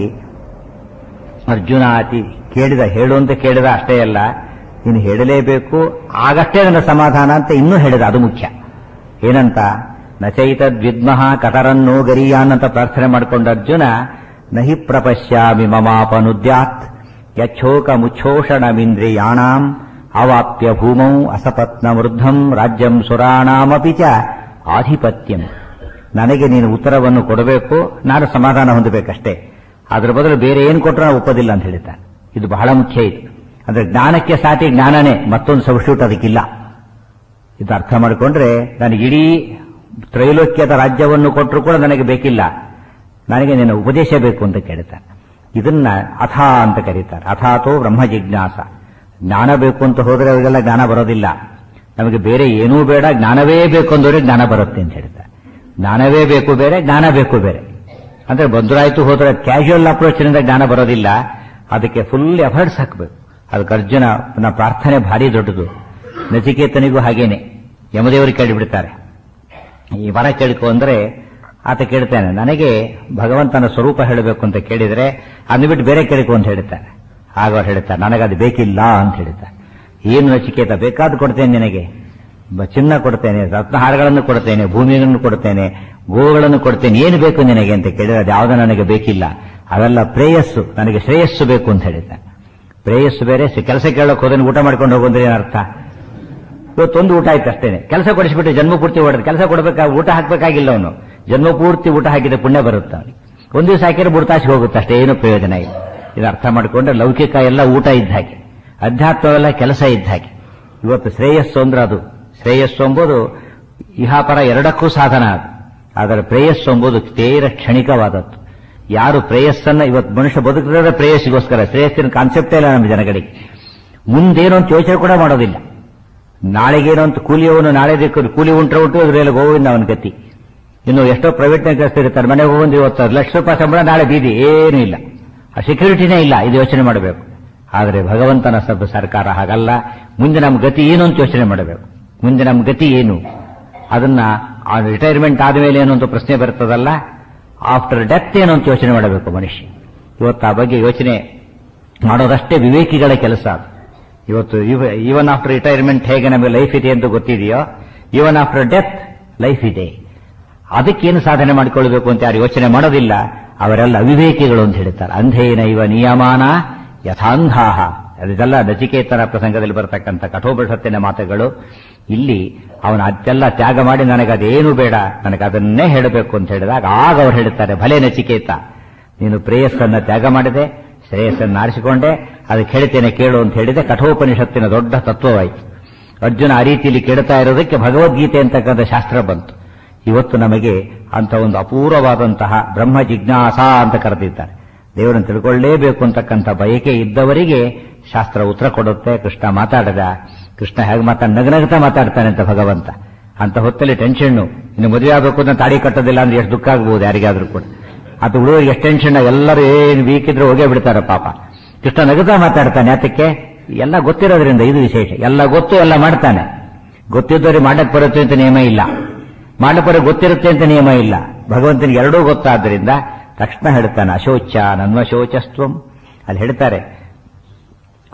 ಅರ್ಜುನ ಅತಿ ಕೇಳಿದ ಹೇಳು ಅಂತ ಕೇಳಿದ ಅಷ್ಟೇ ಅಲ್ಲ ನೀನು ಹೇಳಲೇಬೇಕು ಆಗಷ್ಟೇ ನನ್ನ ಸಮಾಧಾನ ಅಂತ ಇನ್ನೂ ಹೇಳಿದ ಅದು ಮುಖ್ಯ ಏನಂತ ನಚೈತದ್ವಿದ್ಮಃ ಕತರನ್ನೋ ಗರಿಯಾನ್ ಅಂತ ಪ್ರಾರ್ಥನೆ ಮಾಡಿಕೊಂಡ ಅರ್ಜುನ ನಹಿ ಪ್ರಪಶ್ಯಾಮಿ ಮಮಾಪನುದ್ಯಾತ್ ಯಚ್ಛೋಕ ಮುಚ್ಛೋಷಣಮಿಂದ್ರಿಯಾಣಾಂ ಅವಾಪ್ಯ ಭೂಮೌ ಅಸಪತ್ನ ವೃದ್ಧಂ ರಾಜ್ಯಂ ಸುರಾಣಾಮಪಿ ಚ ಆಧಿಪತ್ಯಂ ನನಗೆ ನೀನು ಉತ್ತರವನ್ನು ಕೊಡಬೇಕು ನಾನು ಸಮಾಧಾನ ಹೊಂದಬೇಕಷ್ಟೇ ಅದರ ಬದಲು ಬೇರೆ ಏನು ಕೊಟ್ಟರು ನಾವು ಒಪ್ಪೋದಿಲ್ಲ ಅಂತ ಹೇಳ್ತಾನೆ ಇದು ಬಹಳ ಮುಖ್ಯ ಇದು ಅಂದ್ರೆ ಜ್ಞಾನಕ್ಕೆ ಸಾಟಿ ಜ್ಞಾನನೇ ಮತ್ತೊಂದು ಸಬ್ಸ್ಟ್ಯೂಟ್ ಅದಕ್ಕಿಲ್ಲ ಇದು ಅರ್ಥ ಮಾಡಿಕೊಂಡ್ರೆ ನನಗೆ ಇಡೀ ತ್ರೈಲೋಕ್ಯದ ರಾಜ್ಯವನ್ನು ಕೊಟ್ಟರು ಕೂಡ ನನಗೆ ಬೇಕಿಲ್ಲ ನನಗೆ ನಿನ್ನ ಉಪದೇಶ ಬೇಕು ಅಂತ ಕೇಳ್ತಾನೆ ಇದನ್ನ ಅಥ ಅಂತ ಕರೀತಾರೆ ಅಥಾತೋ ಬ್ರಹ್ಮ ಜಿಜ್ಞಾಸ ಜ್ಞಾನ ಬೇಕು ಅಂತ ಹೋದ್ರೆ ಅವರಿಗೆಲ್ಲ ಜ್ಞಾನ ಬರೋದಿಲ್ಲ ನಮಗೆ ಬೇರೆ ಏನೂ ಬೇಡ ಜ್ಞಾನವೇ ಬೇಕು ಅಂದವರಿಗೆ ಜ್ಞಾನ ಬರುತ್ತೆ ಅಂತ ಹೇಳ್ತಾರೆ ಜ್ಞಾನವೇ ಬೇಕು ಬೇರೆ ಜ್ಞಾನ ಬೇಕು ಬೇರೆ ಅಂದ್ರೆ ಬಂಧುರಾಯ್ತು ಹೋದ್ರೆ ಕ್ಯಾಶುವಲ್ ಅಪ್ರೋಚ್ನಿಂದ ಜ್ಞಾನ ಬರೋದಿಲ್ಲ ಅದಕ್ಕೆ ಫುಲ್ ಎಫರ್ಟ್ಸ್ ಹಾಕಬೇಕು ಅದಕ್ಕೆ ಅರ್ಜುನ ನನ್ನ ಪ್ರಾರ್ಥನೆ ಭಾರಿ ದೊಡ್ಡದು ನಚಿಕೇತನಿಗೂ ಹಾಗೇನೆ ಯಮದೇವರಿಗೆ ಕೇಳಿಬಿಡ್ತಾರೆ ಈ ವರ ಕೇಳ್ಕೊ ಅಂದ್ರೆ ಆತ ಕೇಳ್ತಾನೆ ನನಗೆ ಭಗವಂತನ ಸ್ವರೂಪ ಹೇಳಬೇಕು ಅಂತ ಕೇಳಿದ್ರೆ ಅಂದ್ಬಿಟ್ಟು ಬೇರೆ ಕೇಳ್ಕೊ ಅಂತ ಹೇಳ್ತಾನೆ ಆಗ ಅವ್ರು ಹೇಳ್ತಾರೆ ನನಗದು ಬೇಕಿಲ್ಲ ಅಂತ ಹೇಳ್ತಾರೆ ಏನು ನಚಿಕೇತ ಬೇಕಾದ ಕೊಡ್ತೇನೆ ನಿನಗೆ ಬ- ಚಿನ್ನ ಕೊಡ್ತೇನೆ ರತ್ನಹಾರಗಳನ್ನು ಕೊಡ್ತೇನೆ ಭೂಮಿಯನ್ನು ಕೊಡ್ತೇನೆ ಗೋಗಳನ್ನು ಕೊಡ್ತೇನೆ ಏನು ಬೇಕು ನಿನಗೆ ಅಂತ ಕೇಳಿದ್ರೆ ಅದು ಯಾವುದೋ ನನಗೆ ಬೇಕಿಲ್ಲ ಅವೆಲ್ಲ ಪ್ರೇಯಸ್ಸು ನನಗೆ ಶ್ರೇಯಸ್ಸು ಬೇಕು ಅಂತ ಹೇಳಿದ್ದಾನೆ ಪ್ರೇಯಸ್ಸು ಬೇರೆ ಸ- ಕೆಲಸ ಕೇಳೋಕೆ ಹೋದ್ರೆ ಊಟ ಮಾಡ್ಕೊಂಡು ಹೋಗೋದ್ರೆ ಏನರ್ಥ ಇವತ್ತೊಂದು ಊಟ ಆಯ್ತು ಅಷ್ಟೇನೆ ಕೆಲಸ ಕೊಡಿಸ್ಬಿಟ್ಟು ಜನ್ಮ ಪೂರ್ತಿ ಓಡೋದು ಕೆಲಸ ಕೊಡಬೇಕಾಗ ಊಟ ಹಾಕ್ಬೇಕಾಗಿಲ್ಲ ಅವನು ಜನ್ಮ ಪೂರ್ತಿ ಊಟ ಹಾಕಿದ್ರೆ ಪುಣ್ಯ ಬರುತ್ತೆ ಅವನಿಗೆ ಒಂದು ದಿವಸ ಹಾಕಿದ್ರೆ ಬುಡ್ತಾಸಿಗೆ ಹೋಗುತ್ತೆ ಅಷ್ಟೇ ಏನು ಪ್ರಯೋಜನ ಇಲ್ಲ ಇದು ಅರ್ಥ ಮಾಡಿಕೊಂಡ್ರೆ ಲೌಕಿಕ ಎಲ್ಲ ಊಟ ಇದ್ದ ಹಾಗೆ ಅಧ್ಯಾತ್ಮವೆಲ್ಲ ಕೆಲಸ ಇದ್ದ ಹಾಗೆ ಇವತ್ತು ಶ್ರೇಯಸ್ಸು ಅಂದ್ರೆ ಅದು ಶ್ರೇಯಸ್ಸು ಎಂಬುದು ಇಹಾಪರ ಎರಡಕ್ಕೂ ಸಾಧನ ಅದು ಆದರೆ ಪ್ರೇಯಸ್ಸು ಎಂಬುದು ತೀರ ಕ್ಷಣಿಕವಾದದ್ದು ಯಾರು ಪ್ರೇಯಸ್ಸನ್ನ ಇವತ್ತು ಮನುಷ್ಯ ಬದುಕಿದ್ರೆ ಪ್ರೇಯಸ್ಸಿಗೋಸ್ಕರ ಶ್ರೇಯಸ್ಸಿನ ಕಾನ್ಸೆಪ್ಟೇ ಇಲ್ಲ ನಮ್ಮ ಜನಗಳಿಗೆ ಮುಂದೇನು ಅಂತ ಯೋಚನೆ ಕೂಡ ಮಾಡೋದಿಲ್ಲ ನಾಳೆಗೇನು ಅಂತ ಕೂಲಿಯವನು ನಾಳೆ ದಿಕ್ಕು ಕೂಲಿ ಉಂಟ್ರೆ ಉಂಟು ಅದ್ರಲ್ಲಿ ಗೋವಿಂದ ಅವನ ಗತಿ ಇನ್ನು ಎಷ್ಟೋ ಪ್ರೈವೇಟ್ ಕೆಲಸ ಇರ್ತಾರೆ ಮನೆಗೆ ಹೋಗೊಂದು ಇವತ್ತು ಲಕ್ಷ ರೂಪಾಯಿ ಸಂಬಳ ನಾಳೆ ಬೀದಿ ಏನೂ ಇಲ್ಲ ಆ ಸೆಕ್ಯೂರಿಟಿನೇ ಇಲ್ಲ ಇದು ಯೋಚನೆ ಮಾಡಬೇಕು ಆದರೆ ಭಗವಂತನ ಸಬ್ ಸರ್ಕಾರ ಹಾಗಲ್ಲ ಮುಂದೆ ನಮ್ಮ ಗತಿ ಏನು ಅಂತ ಯೋಚನೆ ಮಾಡಬೇಕು ಮುಂದೆ ನಮ್ಮ ಗತಿ ಏನು ಅದನ್ನ ರಿಟೈರ್ಮೆಂಟ್ ಆದಮೇಲೆ ಏನು ಅಂತ ಪ್ರಶ್ನೆ ಬರ್ತದಲ್ಲ ಆಫ್ಟರ್ ಡೆತ್ ಏನು ಅಂತ ಯೋಚನೆ ಮಾಡಬೇಕು ಮನುಷ್ಯ ಇವತ್ತು ಆ ಬಗ್ಗೆ ಯೋಚನೆ ಮಾಡೋದಷ್ಟೇ ವಿವೇಕಿಗಳ ಕೆಲಸ ಅದು ಇವತ್ತು ಈವನ್ ಆಫ್ಟರ್ ರಿಟೈರ್ಮೆಂಟ್ ಹೇಗೆ ನಮಗೆ ಲೈಫ್ ಇದೆ ಅಂತ ಗೊತ್ತಿದೆಯೋ ಈವನ್ ಆಫ್ಟರ್ ಡೆತ್ ಲೈಫ್ ಇದೆ ಅದಕ್ಕೇನು ಸಾಧನೆ ಮಾಡಿಕೊಳ್ಬೇಕು ಅಂತ ಯಾರು ಯೋಚನೆ ಮಾಡೋದಿಲ್ಲ ಅವರೆಲ್ಲ ಅವಿವೇಕಿಗಳು ಅಂತ ಹೇಳ್ತಾರೆ ಅಂಧೇನ ಇವ ನಿಯಮಾನ ಯಥಾಂಧಾಹ ಅದೆಲ್ಲ ನಚಿಕೇತನ ಪ್ರಸಂಗದಲ್ಲಿ ಬರತಕ್ಕಂಥ ಕಠೋಪನಿಷತ್ತಿನ ಮಾತುಗಳು ಇಲ್ಲಿ ಅವನ ಅದೆಲ್ಲ ತ್ಯಾಗ ಮಾಡಿ ನನಗೆ ಅದೇನು ಬೇಡ ನನಗೆ ಅದನ್ನೇ ಹೇಳಬೇಕು ಅಂತ ಹೇಳಿದಾಗ ಆಗ ಅವ್ರು ಹೇಳ್ತಾರೆ ಭಲೆ ನಚಿಕೇತ ನೀನು ಪ್ರೇಯಸ್ಸನ್ನ ತ್ಯಾಗ ಮಾಡಿದೆ ಶ್ರೇಯಸ್ಸನ್ನು ಆರಿಸಿಕೊಂಡೆ ಅದಕ್ಕೆ ಹೇಳ್ತೇನೆ ಕೇಳು ಅಂತ ಹೇಳಿದೆ ಕಠೋಪನಿಷತ್ತಿನ ದೊಡ್ಡ ತತ್ವವಾಯಿತು ಅರ್ಜುನ ಆ ರೀತಿಯಲ್ಲಿ ಕೇಳ್ತಾ ಇರೋದಕ್ಕೆ ಭಗವದ್ಗೀತೆ ಅಂತಕ್ಕಂಥ ಶಾಸ್ತ್ರ ಬಂತು ಇವತ್ತು ನಮಗೆ ಅಂತ ಒಂದು ಅಪೂರ್ವವಾದಂತಹ ಬ್ರಹ್ಮ ಜಿಜ್ಞಾಸ ಅಂತ ಕರೆದಿದ್ದಾರೆ ದೇವರನ್ನು ತಿಳ್ಕೊಳ್ಳೇಬೇಕು ಅಂತಕ್ಕಂಥ ಬಯಕೆ ಇದ್ದವರಿಗೆ ಶಾಸ್ತ್ರ ಉತ್ತರ ಕೊಡುತ್ತೆ ಕೃಷ್ಣ ಮಾತಾಡದ ಕೃಷ್ಣ ಹೇಗೆ ಮಾತಾಡ ನಗನಗ್ತಾ ಮಾತಾಡ್ತಾನೆ ಅಂತ ಭಗವಂತ ಅಂತ ಹೊತ್ತಲ್ಲಿ ಟೆನ್ಷನ್ನು ಇನ್ನು ಮದುವೆ ಆಗಬೇಕು ಅಂತ ತಾಡಿ ಕಟ್ಟೋದಿಲ್ಲ ಅಂದ್ರೆ ಎಷ್ಟು ದುಃಖ ಆಗ್ಬೋದು ಯಾರಿಗಾದ್ರೂ ಕೂಡ ಅದು ಹುಡುಗರಿಗೆ ಎಷ್ಟು ಟೆನ್ಷನ್ ಎಲ್ಲರೂ ಏನು ವೀಕ್ ಇದ್ರೆ ಹೋಗೇ ಬಿಡ್ತಾರೆ ಪಾಪ ಕೃಷ್ಣ ನಗುತ್ತಾ ಮಾತಾಡ್ತಾನೆ ಯಾತಕ್ಕೆ ಎಲ್ಲ ಗೊತ್ತಿರೋದ್ರಿಂದ ಇದು ವಿಶೇಷ ಎಲ್ಲ ಗೊತ್ತು ಎಲ್ಲ ಮಾಡ್ತಾನೆ ಗೊತ್ತಿದ್ದವರಿಗೆ ಮಾಡಕ್ ಬರುತ್ತೆ ಅಂತ ನಿಯಮ ಇಲ್ಲ ಮಾಡಪರ ಗೊತ್ತಿರುತ್ತೆ ಅಂತ ನಿಯಮ ಇಲ್ಲ ಭಗವಂತನಿಗೆ ಎರಡೂ ಗೊತ್ತಾದ್ದರಿಂದ ತಕ್ಷಣ ಹೇಳ್ತಾನೆ ಅಶೋಚ ನನ್ವಶೋಚಸ್ತ್ವಂ ಅಲ್ಲಿ ಹೇಳ್ತಾರೆ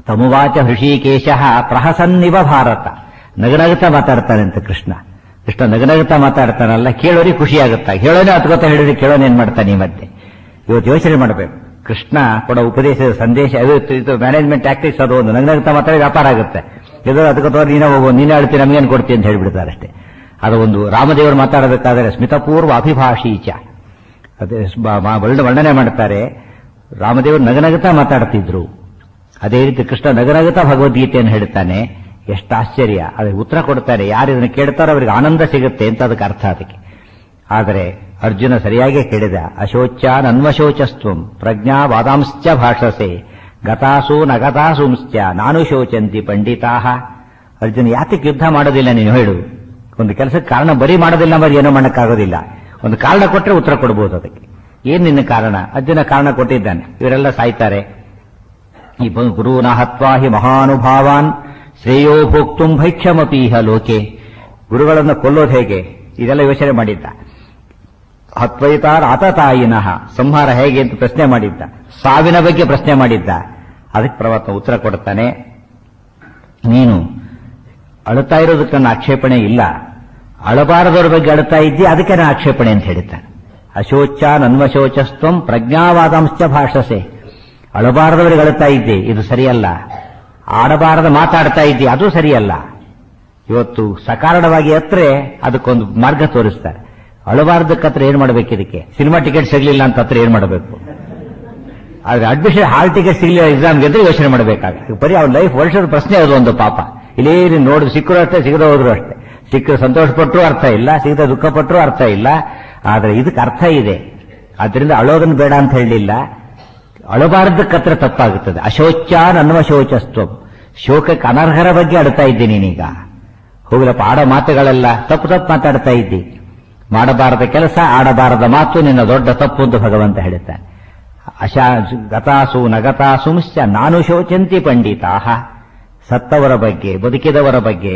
ತಮುವಾಚ ಹೃಷಿಕೇಶ ಪ್ರಹಸನ್ನಿವ ಭಾರತ ನಗನಗುತ್ತಾ ಮಾತಾಡ್ತಾನೆ ಅಂತ ಕೃಷ್ಣ ಕೃಷ್ಣ ನಗನಗುತ್ತಾ ಮಾತಾಡ್ತಾನಲ್ಲ ಕೇಳೋರಿಗೆ ಖುಷಿ ಆಗುತ್ತಾ ಹೇಳೋನೇ ಹತ್ಕೋತಾ ಹೇಳಿದ್ರೆ ಕೇಳೋನೇ ಏನ್ ಮಾಡ್ತಾನೆ ಈ ಮಧ್ಯೆ ಇವತ್ತು ಯೋಚನೆ ಮಾಡಬೇಕು ಕೃಷ್ಣ ಕೊಡೋ ಉಪದೇಶದ ಸಂದೇಶ ಅದು ಇದು ಮ್ಯಾನೇಜ್ಮೆಂಟ್ ಟ್ಯಾಕ್ಟಿಕ್ಸ್ ಅದು ಒಂದು ನಗನಗುತ್ತಾ ಮಾತಾಡಿ ವ್ಯಾಪಾರ ಆಗುತ್ತೆ ಇದು ಅದಕ್ಕೆ ನೀನೇ ಹೋಗು ನೀನೇ ಹೇಳ್ತೀನಿ ನಮಗೇನು ಕೊಡ್ತೀನಿ ಅಂತ ಹೇಳ್ಬಿಡ್ತಾರೆ ಅಷ್ಟೇ ಅದು ಒಂದು ರಾಮದೇವರು ಮಾತಾಡಬೇಕಾದರೆ ಸ್ಮಿತಪೂರ್ವ ಅಭಿಭಾಷೀಚ ಅದೇ ಬ- ಮ- ವರ್ಣ- ವರ್ಣನೆ ಮಾಡ್ತಾರೆ ರಾಮದೇವರು ನಗನಗುತ್ತಾ ಮಾತಾಡ್ತಿದ್ರು ಅದೇ ರೀತಿ ಕೃಷ್ಣ ನಗನಗುತ್ತಾ ಭಗವದ್ಗೀತೆಯನ್ನು ಹೇಳ್ತಾನೆ ಎಷ್ಟು ಆಶ್ಚರ್ಯ ಅದಕ್ಕೆ ಉತ್ತರ ಕೊಡ್ತಾರೆ ಯಾರು ಇದನ್ನು ಕೇಳ್ತಾರೋ ಅವರಿಗೆ ಆನಂದ ಸಿಗುತ್ತೆ ಅಂತ ಅದಕ್ಕೆ ಅರ್ಥ ಅದಕ್ಕೆ ಆದರೆ ಅರ್ಜುನ ಸರಿಯಾಗಿ ಕೇಳಿದ ಅಶೋಚ ನನ್ವಶೋಚಸ್ತ್ವಂ ಪ್ರಜ್ಞಾ ವಾದಾಂಶ್ಚ ಭಾಷಸೆ ಗತಾಸು ನಗತಾಸುಂಶ್ಚ ನಾನು ಶೋಚಂತಿ ಪಂಡಿತಾಹ ಅರ್ಜುನ ಯಾತಕ್ಕೆ ಯುದ್ಧ ಮಾಡೋದಿಲ್ಲ ನೀನು ಹೇಳು ಒಂದು ಕೆಲಸಕ್ಕೆ ಕಾರಣ ಬರೀ ಮಾಡೋದಿಲ್ಲ మరి ಏನೋ ಮಾಡಕ್ಕಾಗೋದಿಲ್ಲ ಒಂದು ಕಾರಣ ಕೊಟ್ಟರೆ ಉತ್ತರ ಕೊಡಬಹುದು ಅದಕ್ಕೆ ಏನ್ ನಿನ್ನ ಕಾರಣ ಅರ್ಜುನ ಕಾರಣ ಕೊಟ್ಟಿದ್ದಾನೆ ಇವರೆಲ್ಲ ಸಾಯ್ತಾರೆ ಈ ಗುರುನ ಹತ್ವಾ ಹಿ ಮಹಾನುಭಾವಾನ್ ಶ್ರೇಯೋ ಭೋಕ್ತುಂ ಭೈಕ್ಷಮಪೀಹ ಲೋಕೆ ಗುರುಗಳನ್ನು ಕೊಲ್ಲೋದು ಹೇಗೆ ಇದೆಲ್ಲ ಯೋಚನೆ ಮಾಡಿದ್ದ ಹತ್ವೈತಾರ್ ಆತತಾಯಿನಃ ಸಂಹಾರ ಹೇಗೆ ಅಂತ ಪ್ರಶ್ನೆ ಮಾಡಿದ್ದ ಸಾವಿನ ಬಗ್ಗೆ ಪ್ರಶ್ನೆ ಮಾಡಿದ್ದ ಅದಕ್ಕೆ ಪ್ರವತ್ತ ಉತ್ತರ ಕೊಡ್ತಾನೆ ನೀನು ಅಳುತ್ತಾ ಇರೋದಕ್ಕೆ ನನ್ನ ಆಕ್ಷೇಪಣೆ ಇಲ್ಲ ಅಳಬಾರದವ್ರ ಬಗ್ಗೆ ಅಳುತ್ತಾ ಇದ್ದಿ ಅದಕ್ಕೆ ನನ್ನ ಆಕ್ಷೇಪಣೆ ಅಂತ ಹೇಳಿದ್ದಾನೆ ಅಶೋಚ ನನ್ವಶೋಚಸ್ತ್ವಂ ಪ್ರಜ್ಞಾವಾದಾಂಶ ಭಾಷಸೆ ಅಳಬಾರದವರಿಗೆ ಅಳುತ್ತಾ ಇದ್ದೆ ಇದು ಸರಿಯಲ್ಲ ಆಡಬಾರದ ಮಾತಾಡ್ತಾ ಇದ್ದಿ ಅದು ಸರಿಯಲ್ಲ ಇವತ್ತು ಸಕಾರಣವಾಗಿ ಹತ್ರೆ ಅದಕ್ಕೊಂದು ಮಾರ್ಗ ತೋರಿಸ್ತಾರೆ ಅಳಬಾರದಕ್ಕೆ ಹತ್ರ ಏನ್ ಮಾಡಬೇಕು ಇದಕ್ಕೆ ಸಿನಿಮಾ ಟಿಕೆಟ್ ಸಿಗ್ಲಿಲ್ಲ ಅಂತ ಹತ್ರ ಏನ್ ಮಾಡಬೇಕು ಆದ್ರೆ ಅಡ್ಮಿಷನ್ ಹಾಲ್ ಟಿಕೆಟ್ ಸಿಗ್ಲಿಲ್ಲ ಎಕ್ಸಾಮ್ಗೆ ಅಂದ್ರೆ ಯೋಚನೆ ಮಾಡಬೇಕಾಗುತ್ತೆ ಬರೀ ಅವ್ರ ಲೈಫ್ ವರ್ಷದ ಪ್ರಶ್ನೆ ಅದು ಒಂದು ಪಾಪ ಇಲ್ಲೇ ನೀನು ನೋಡಿದ್ರು ಸಿಕ್ಕರು ಅಷ್ಟೇ ಸಿಗದೆ ಹೋದ್ರು ಅಷ್ಟೇ ಸಿಕ್ಕ ಸಂತೋಷ ಪಟ್ಟರು ಅರ್ಥ ಇಲ್ಲ ಸಿಗದೆ ದುಃಖ ಪಟ್ಟರು ಅರ್ಥ ಇಲ್ಲ ಆದ್ರೆ ಇದಕ್ಕೆ ಅರ್ಥ ಇದೆ ಆದ್ರಿಂದ ಅಳೋದನ್ನು ಬೇಡ ಅಂತ ಹೇಳಲಿಲ್ಲ ಅಳಬಾರದಕ್ಕೆ ಹತ್ರ ತಪ್ಪಾಗುತ್ತದೆ ಅಶೋಚ ನನ್ವ ಶೋಚಸ್ತ್ವ ಶೋಕಕ್ಕೆ ಅನರ್ಹರ ಬಗ್ಗೆ ಅಡ್ತಾ ಇದ್ದೆ ನೀನೀಗ ಹೋಗ್ಲಪ್ಪ ಆಡೋ ಮಾತುಗಳೆಲ್ಲ ತಪ್ಪು ತಪ್ಪು ಮಾತಾಡ್ತಾ ಇದ್ದಿ ಮಾಡಬಾರದ ಕೆಲಸ ಆಡಬಾರದ ಮಾತು ನಿನ್ನ ದೊಡ್ಡ ತಪ್ಪು ಅಂತ ಭಗವಂತ ಹೇಳುತ್ತಾನೆ ಅಶಾ ಗತಾಸು ನಗತಾಸುಂಶ್ಚ ನಾನು ಶೋಚಂತಿ ಪಂಡಿತಾಹ ಸತ್ತವರ ಬಗ್ಗೆ ಬದುಕಿದವರ ಬಗ್ಗೆ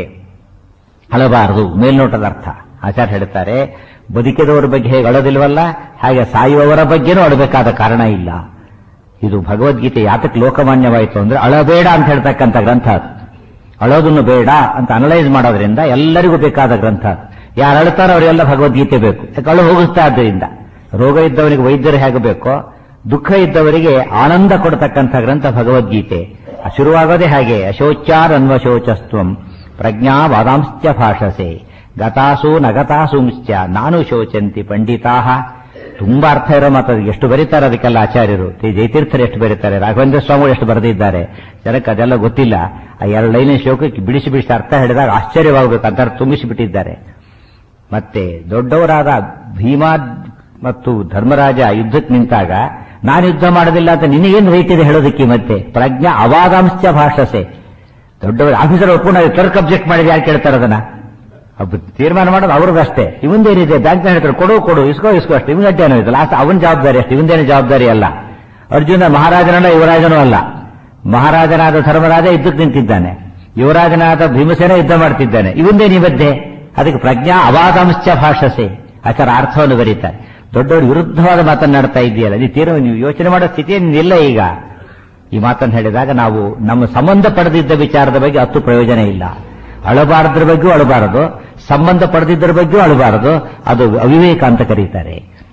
ಅಳಬಾರದು ಮೇಲ್ನೋಟದ ಅರ್ಥ ಆಚಾರ್ಯ ಹೇಳ್ತಾರೆ ಬದುಕಿದವರ ಬಗ್ಗೆ ಹೇಗೆ ಅಳೋದಿಲ್ವಲ್ಲ ಹಾಗೆ ಸಾಯುವವರ ಬಗ್ಗೆನೂ ಅಳಬೇಕಾದ ಕಾರಣ ಇಲ್ಲ ಇದು ಭಗವದ್ಗೀತೆ ಯಾತಕ್ಕೆ ಲೋಕಮಾನ್ಯವಾಯಿತು ಅಂದ್ರೆ ಅಳಬೇಡ ಅಂತ ಹೇಳ್ತಕ್ಕಂಥ ಗ್ರಂಥ ಅದು ಅಳೋದನ್ನು ಬೇಡ ಅಂತ ಅನಲೈಸ್ ಮಾಡೋದ್ರಿಂದ ಎಲ್ಲರಿಗೂ ಬೇಕಾದ ಗ್ರಂಥ ಅದು ಯಾರು ಅಳ್ತಾರೋ ಅವರೆಲ್ಲ ಭಗವದ್ಗೀತೆ ಬೇಕು ಯಾಕೆ ಅಳು ಹೋಗಿಸ್ತಾ ಆದ್ದರಿಂದ ರೋಗ ಇದ್ದವನಿಗೆ ವೈದ್ಯರು ಹೇಗೆ ಬೇಕೋ ದುಃಖ ಇದ್ದವರಿಗೆ ಆನಂದ ಕೊಡತಕ್ಕಂಥ ಗ್ರಂಥ ಭಗವದ್ಗೀತೆ ಶುರುವಾಗೋದೇ ಹಾಗೆ ಅಶೋಚಾರನ್ವಶೋಚಸ್ತ್ವಂ ಪ್ರಜ್ಞಾ ವಾದಾಂಶ್ಚ ಭಾಷಸೆ ಗತಾಸು ನಗತಾಸುಂಶ್ಚ ನಾನು ಶೋಚಂತಿ ಪಂಡಿತಾಹ ತುಂಬಾ ಅರ್ಥ ಇರೋ ಮಾತು ಎಷ್ಟು ಬರೀತಾರೆ ಅದಕ್ಕೆಲ್ಲ ಆಚಾರ್ಯರು ಶ್ರೀ ಜಯತೀರ್ಥರು ಎಷ್ಟು ಬರೀತಾರೆ ರಾಘವೇಂದ್ರ ಸ್ವಾಮಿಗಳು ಎಷ್ಟು ಬರೆದಿದ್ದಾರೆ ಜನಕ್ಕೆ ಅದೆಲ್ಲ ಗೊತ್ತಿಲ್ಲ ಆ ಎರಡು ಲೈನಿನ ಶ್ಲೋಕಕ್ಕೆ ಬಿಡಿಸಿ ಬಿಡಿಸಿ ಅರ್ಥ ಹೇಳಿದಾಗ ಆಶ್ಚರ್ಯವಾಗಬೇಕು ಅಂತ ತುಂಬಿಸಿಬಿಟ್ಟಿದ್ದಾರೆ ಮತ್ತೆ ದೊಡ್ಡವರಾದ ಭೀಮಾ ಮತ್ತು ಧರ್ಮರಾಜ ಯುದ್ಧಕ್ಕೆ ನಿಂತಾಗ ನಾನು ಯುದ್ಧ ಮಾಡೋದಿಲ್ಲ ಅಂತ ನಿನಗೇನು ರೈಟ್ ಇದೆ ಹೇಳೋದಕ್ಕೆ ಮತ್ತೆ ಪ್ರಜ್ಞಾ ಅವಾದಾಂಶ ಭಾಷಸೆ ದೊಡ್ಡವರು ಆಫೀಸರ್ ಒಪ್ಕೊಂಡು ಕ್ಲರ್ಕ್ ಅಬ್ಜೆಕ್ಟ್ ಮಾಡಿದ್ರೆ ಯಾರು ಕೇಳ್ತಾರೆ ಅದನ್ನ ಒಬ್ಬ ತೀರ್ಮಾನ ಮಾಡೋದು ಅವ್ರದ್ದಷ್ಟೇ ಇವಂದೇನಿದೆ ಬ್ಯಾಂಕ್ ಹೇಳ್ತಾರೆ ಕೊಡು ಕೊಡು ಇಸ್ಕೋ ಇಸ್ಕೋ ಅಷ್ಟೇ ಇವನ್ ಗಡ್ಡೆ ಇದೆ ಲಾಸ್ಟ್ ಅವನ ಜವಾಬ್ದಾರಿ ಅಷ್ಟೇ ಇವಂದೇನು ಜವಾಬ್ದಾರಿ ಅಲ್ಲ ಅರ್ಜುನ ಮಹಾರಾಜನಲ್ಲ ಯುವರಾಜನೂ ಅಲ್ಲ ಮಹಾರಾಜನಾದ ಧರ್ಮರಾಜ ಯುದ್ಧಕ್ಕೆ ನಿಂತಿದ್ದಾನೆ ಯುವರಾಜನಾದ ಭೀಮಸೇನ ಯುದ್ಧ ಮಾಡ್ತಿದ್ದಾನೆ ಇವಂದೇ ನಿಬದ್ಧೆ ಅದಕ್ಕೆ ಪ್ರಜ್ಞಾ ಅವಾದಾಂಶ ಭಾಷಸೆ ಆಚಾರ ಅರ್ಥವನ್ನು ಬರೀತಾರೆ ದೊಡ್ಡವರು ವಿರುದ್ಧವಾದ ಮಾತನ್ನಾಡ್ತಾ ಇದೆಯಲ್ಲ ನೀವು ತೀರ ನೀವು ಯೋಚನೆ ಮಾಡೋ ಸ್ಥಿತಿ ಇಲ್ಲ ಈಗ ಈ ಮಾತನ್ನು ಹೇಳಿದಾಗ ನಾವು ನಮ್ಮ ಸಂಬಂಧ ಪಡೆದಿದ್ದ ವಿಚಾರದ ಬಗ್ಗೆ ಹತ್ತು ಪ್ರಯೋಜನ ಇಲ್ಲ ಅಳಬಾರದ್ರ ಬಗ್ಗೆಯೂ ಅಳಬಾರದು ಸಂಬಂಧ ಪಡೆದಿದ್ದರ ಬಗ್ಗೆಯೂ ಅಳಬಾರದು ಅದು ಅವಿವೇಕ ಅಂತ ಕರೀತಾರೆ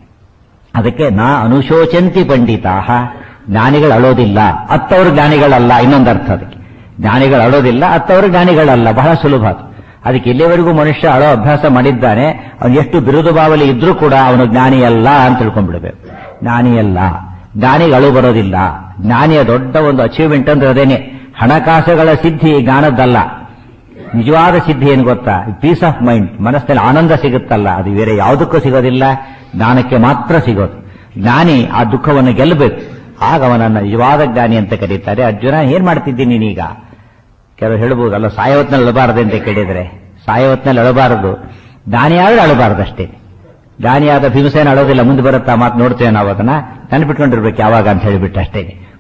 ಅದಕ್ಕೆ ನಾ ಅನುಶೋಚಂತಿ ಪಂಡಿತಾಹ ಜ್ಞಾನಿಗಳು ಅಳೋದಿಲ್ಲ ಅತ್ತವರು ಜ್ಞಾನಿಗಳಲ್ಲ ಇನ್ನೊಂದು ಅರ್ಥ ಅದಕ್ಕೆ ಜ್ಞಾನಿಗಳು ಅಳೋದಿಲ್ಲ ಅತ್ತವರು ಜ್ಞಾನಿಗಳಲ್ಲ ಬಹಳ ಸುಲಭ ಅದು ಅದಕ್ಕೆ ಇಲ್ಲಿವರೆಗೂ ಮನುಷ್ಯ ಅಳೋ ಅಭ್ಯಾಸ ಮಾಡಿದ್ದಾನೆ ಅವನು ಎಷ್ಟು ಬಿರುದು ಬಾವಲಿ ಇದ್ರೂ ಕೂಡ ಅವನು ಜ್ಞಾನಿಯಲ್ಲ ಅಂತ ತಿಳ್ಕೊಂಡ್ಬಿಡ್ಬೇಕು ಜ್ಞಾನಿಯಲ್ಲ ಜ್ಞಾನಿಗೆ ಅಳು ಬರೋದಿಲ್ಲ ಜ್ಞಾನಿಯ ದೊಡ್ಡ ಒಂದು ಅಚೀವ್ಮೆಂಟ್ ಅಂದ್ರೆ ಅದೇನೆ ಹಣಕಾಸುಗಳ ಸಿದ್ಧಿ ಜ್ಞಾನದ್ದಲ್ಲ ನಿಜವಾದ ಸಿದ್ಧಿ ಏನು ಗೊತ್ತಾ ಪೀಸ್ ಆಫ್ ಮೈಂಡ್ ಮನಸ್ಸಿನಲ್ಲಿ ಆನಂದ ಸಿಗುತ್ತಲ್ಲ ಅದು ಬೇರೆ ಯಾವುದಕ್ಕೂ ಸಿಗೋದಿಲ್ಲ ಜ್ಞಾನಕ್ಕೆ ಮಾತ್ರ ಸಿಗೋದು ಜ್ಞಾನಿ ಆ ದುಃಖವನ್ನು ಗೆಲ್ಲಬೇಕು ಆಗ ಅವನನ್ನ ನಿಜವಾದ ಜ್ಞಾನಿ ಅಂತ ಕರೀತಾರೆ ಅರ್ಜುನ ಏನ್ ಮಾಡ್ತಿದ್ದೀನಿ ನೀನೀಗ ಕೆಲವರು ಹೇಳ್ಬೋದು ಅಲ್ಲ ಸಾಯವತ್ನಲ್ಲಿ ಅಳಬಾರದು ಅಂತ ಕೇಳಿದ್ರೆ ಸಾಯವತ್ನಲ್ಲಿ ಅಳಬಾರದು ಜ್ಞಾನಿಯಾದ್ರೆ ಅಳಬಾರದಷ್ಟೇ ಜ್ಞಾನಿಯಾದ ಭೀಮಸೇನ ಅಳೋದಿಲ್ಲ ಮುಂದೆ ಬರುತ್ತಾ ಮಾತು ನೋಡ್ತೇವೆ ನಾವು ಅದನ್ನ ನೆನಪಿಟ್ಕೊಂಡಿರ್ಬೇಕು ಯಾವಾಗ ಅಂತ ಹೇಳಿಬಿಟ್ಟು ಅಷ್ಟೇ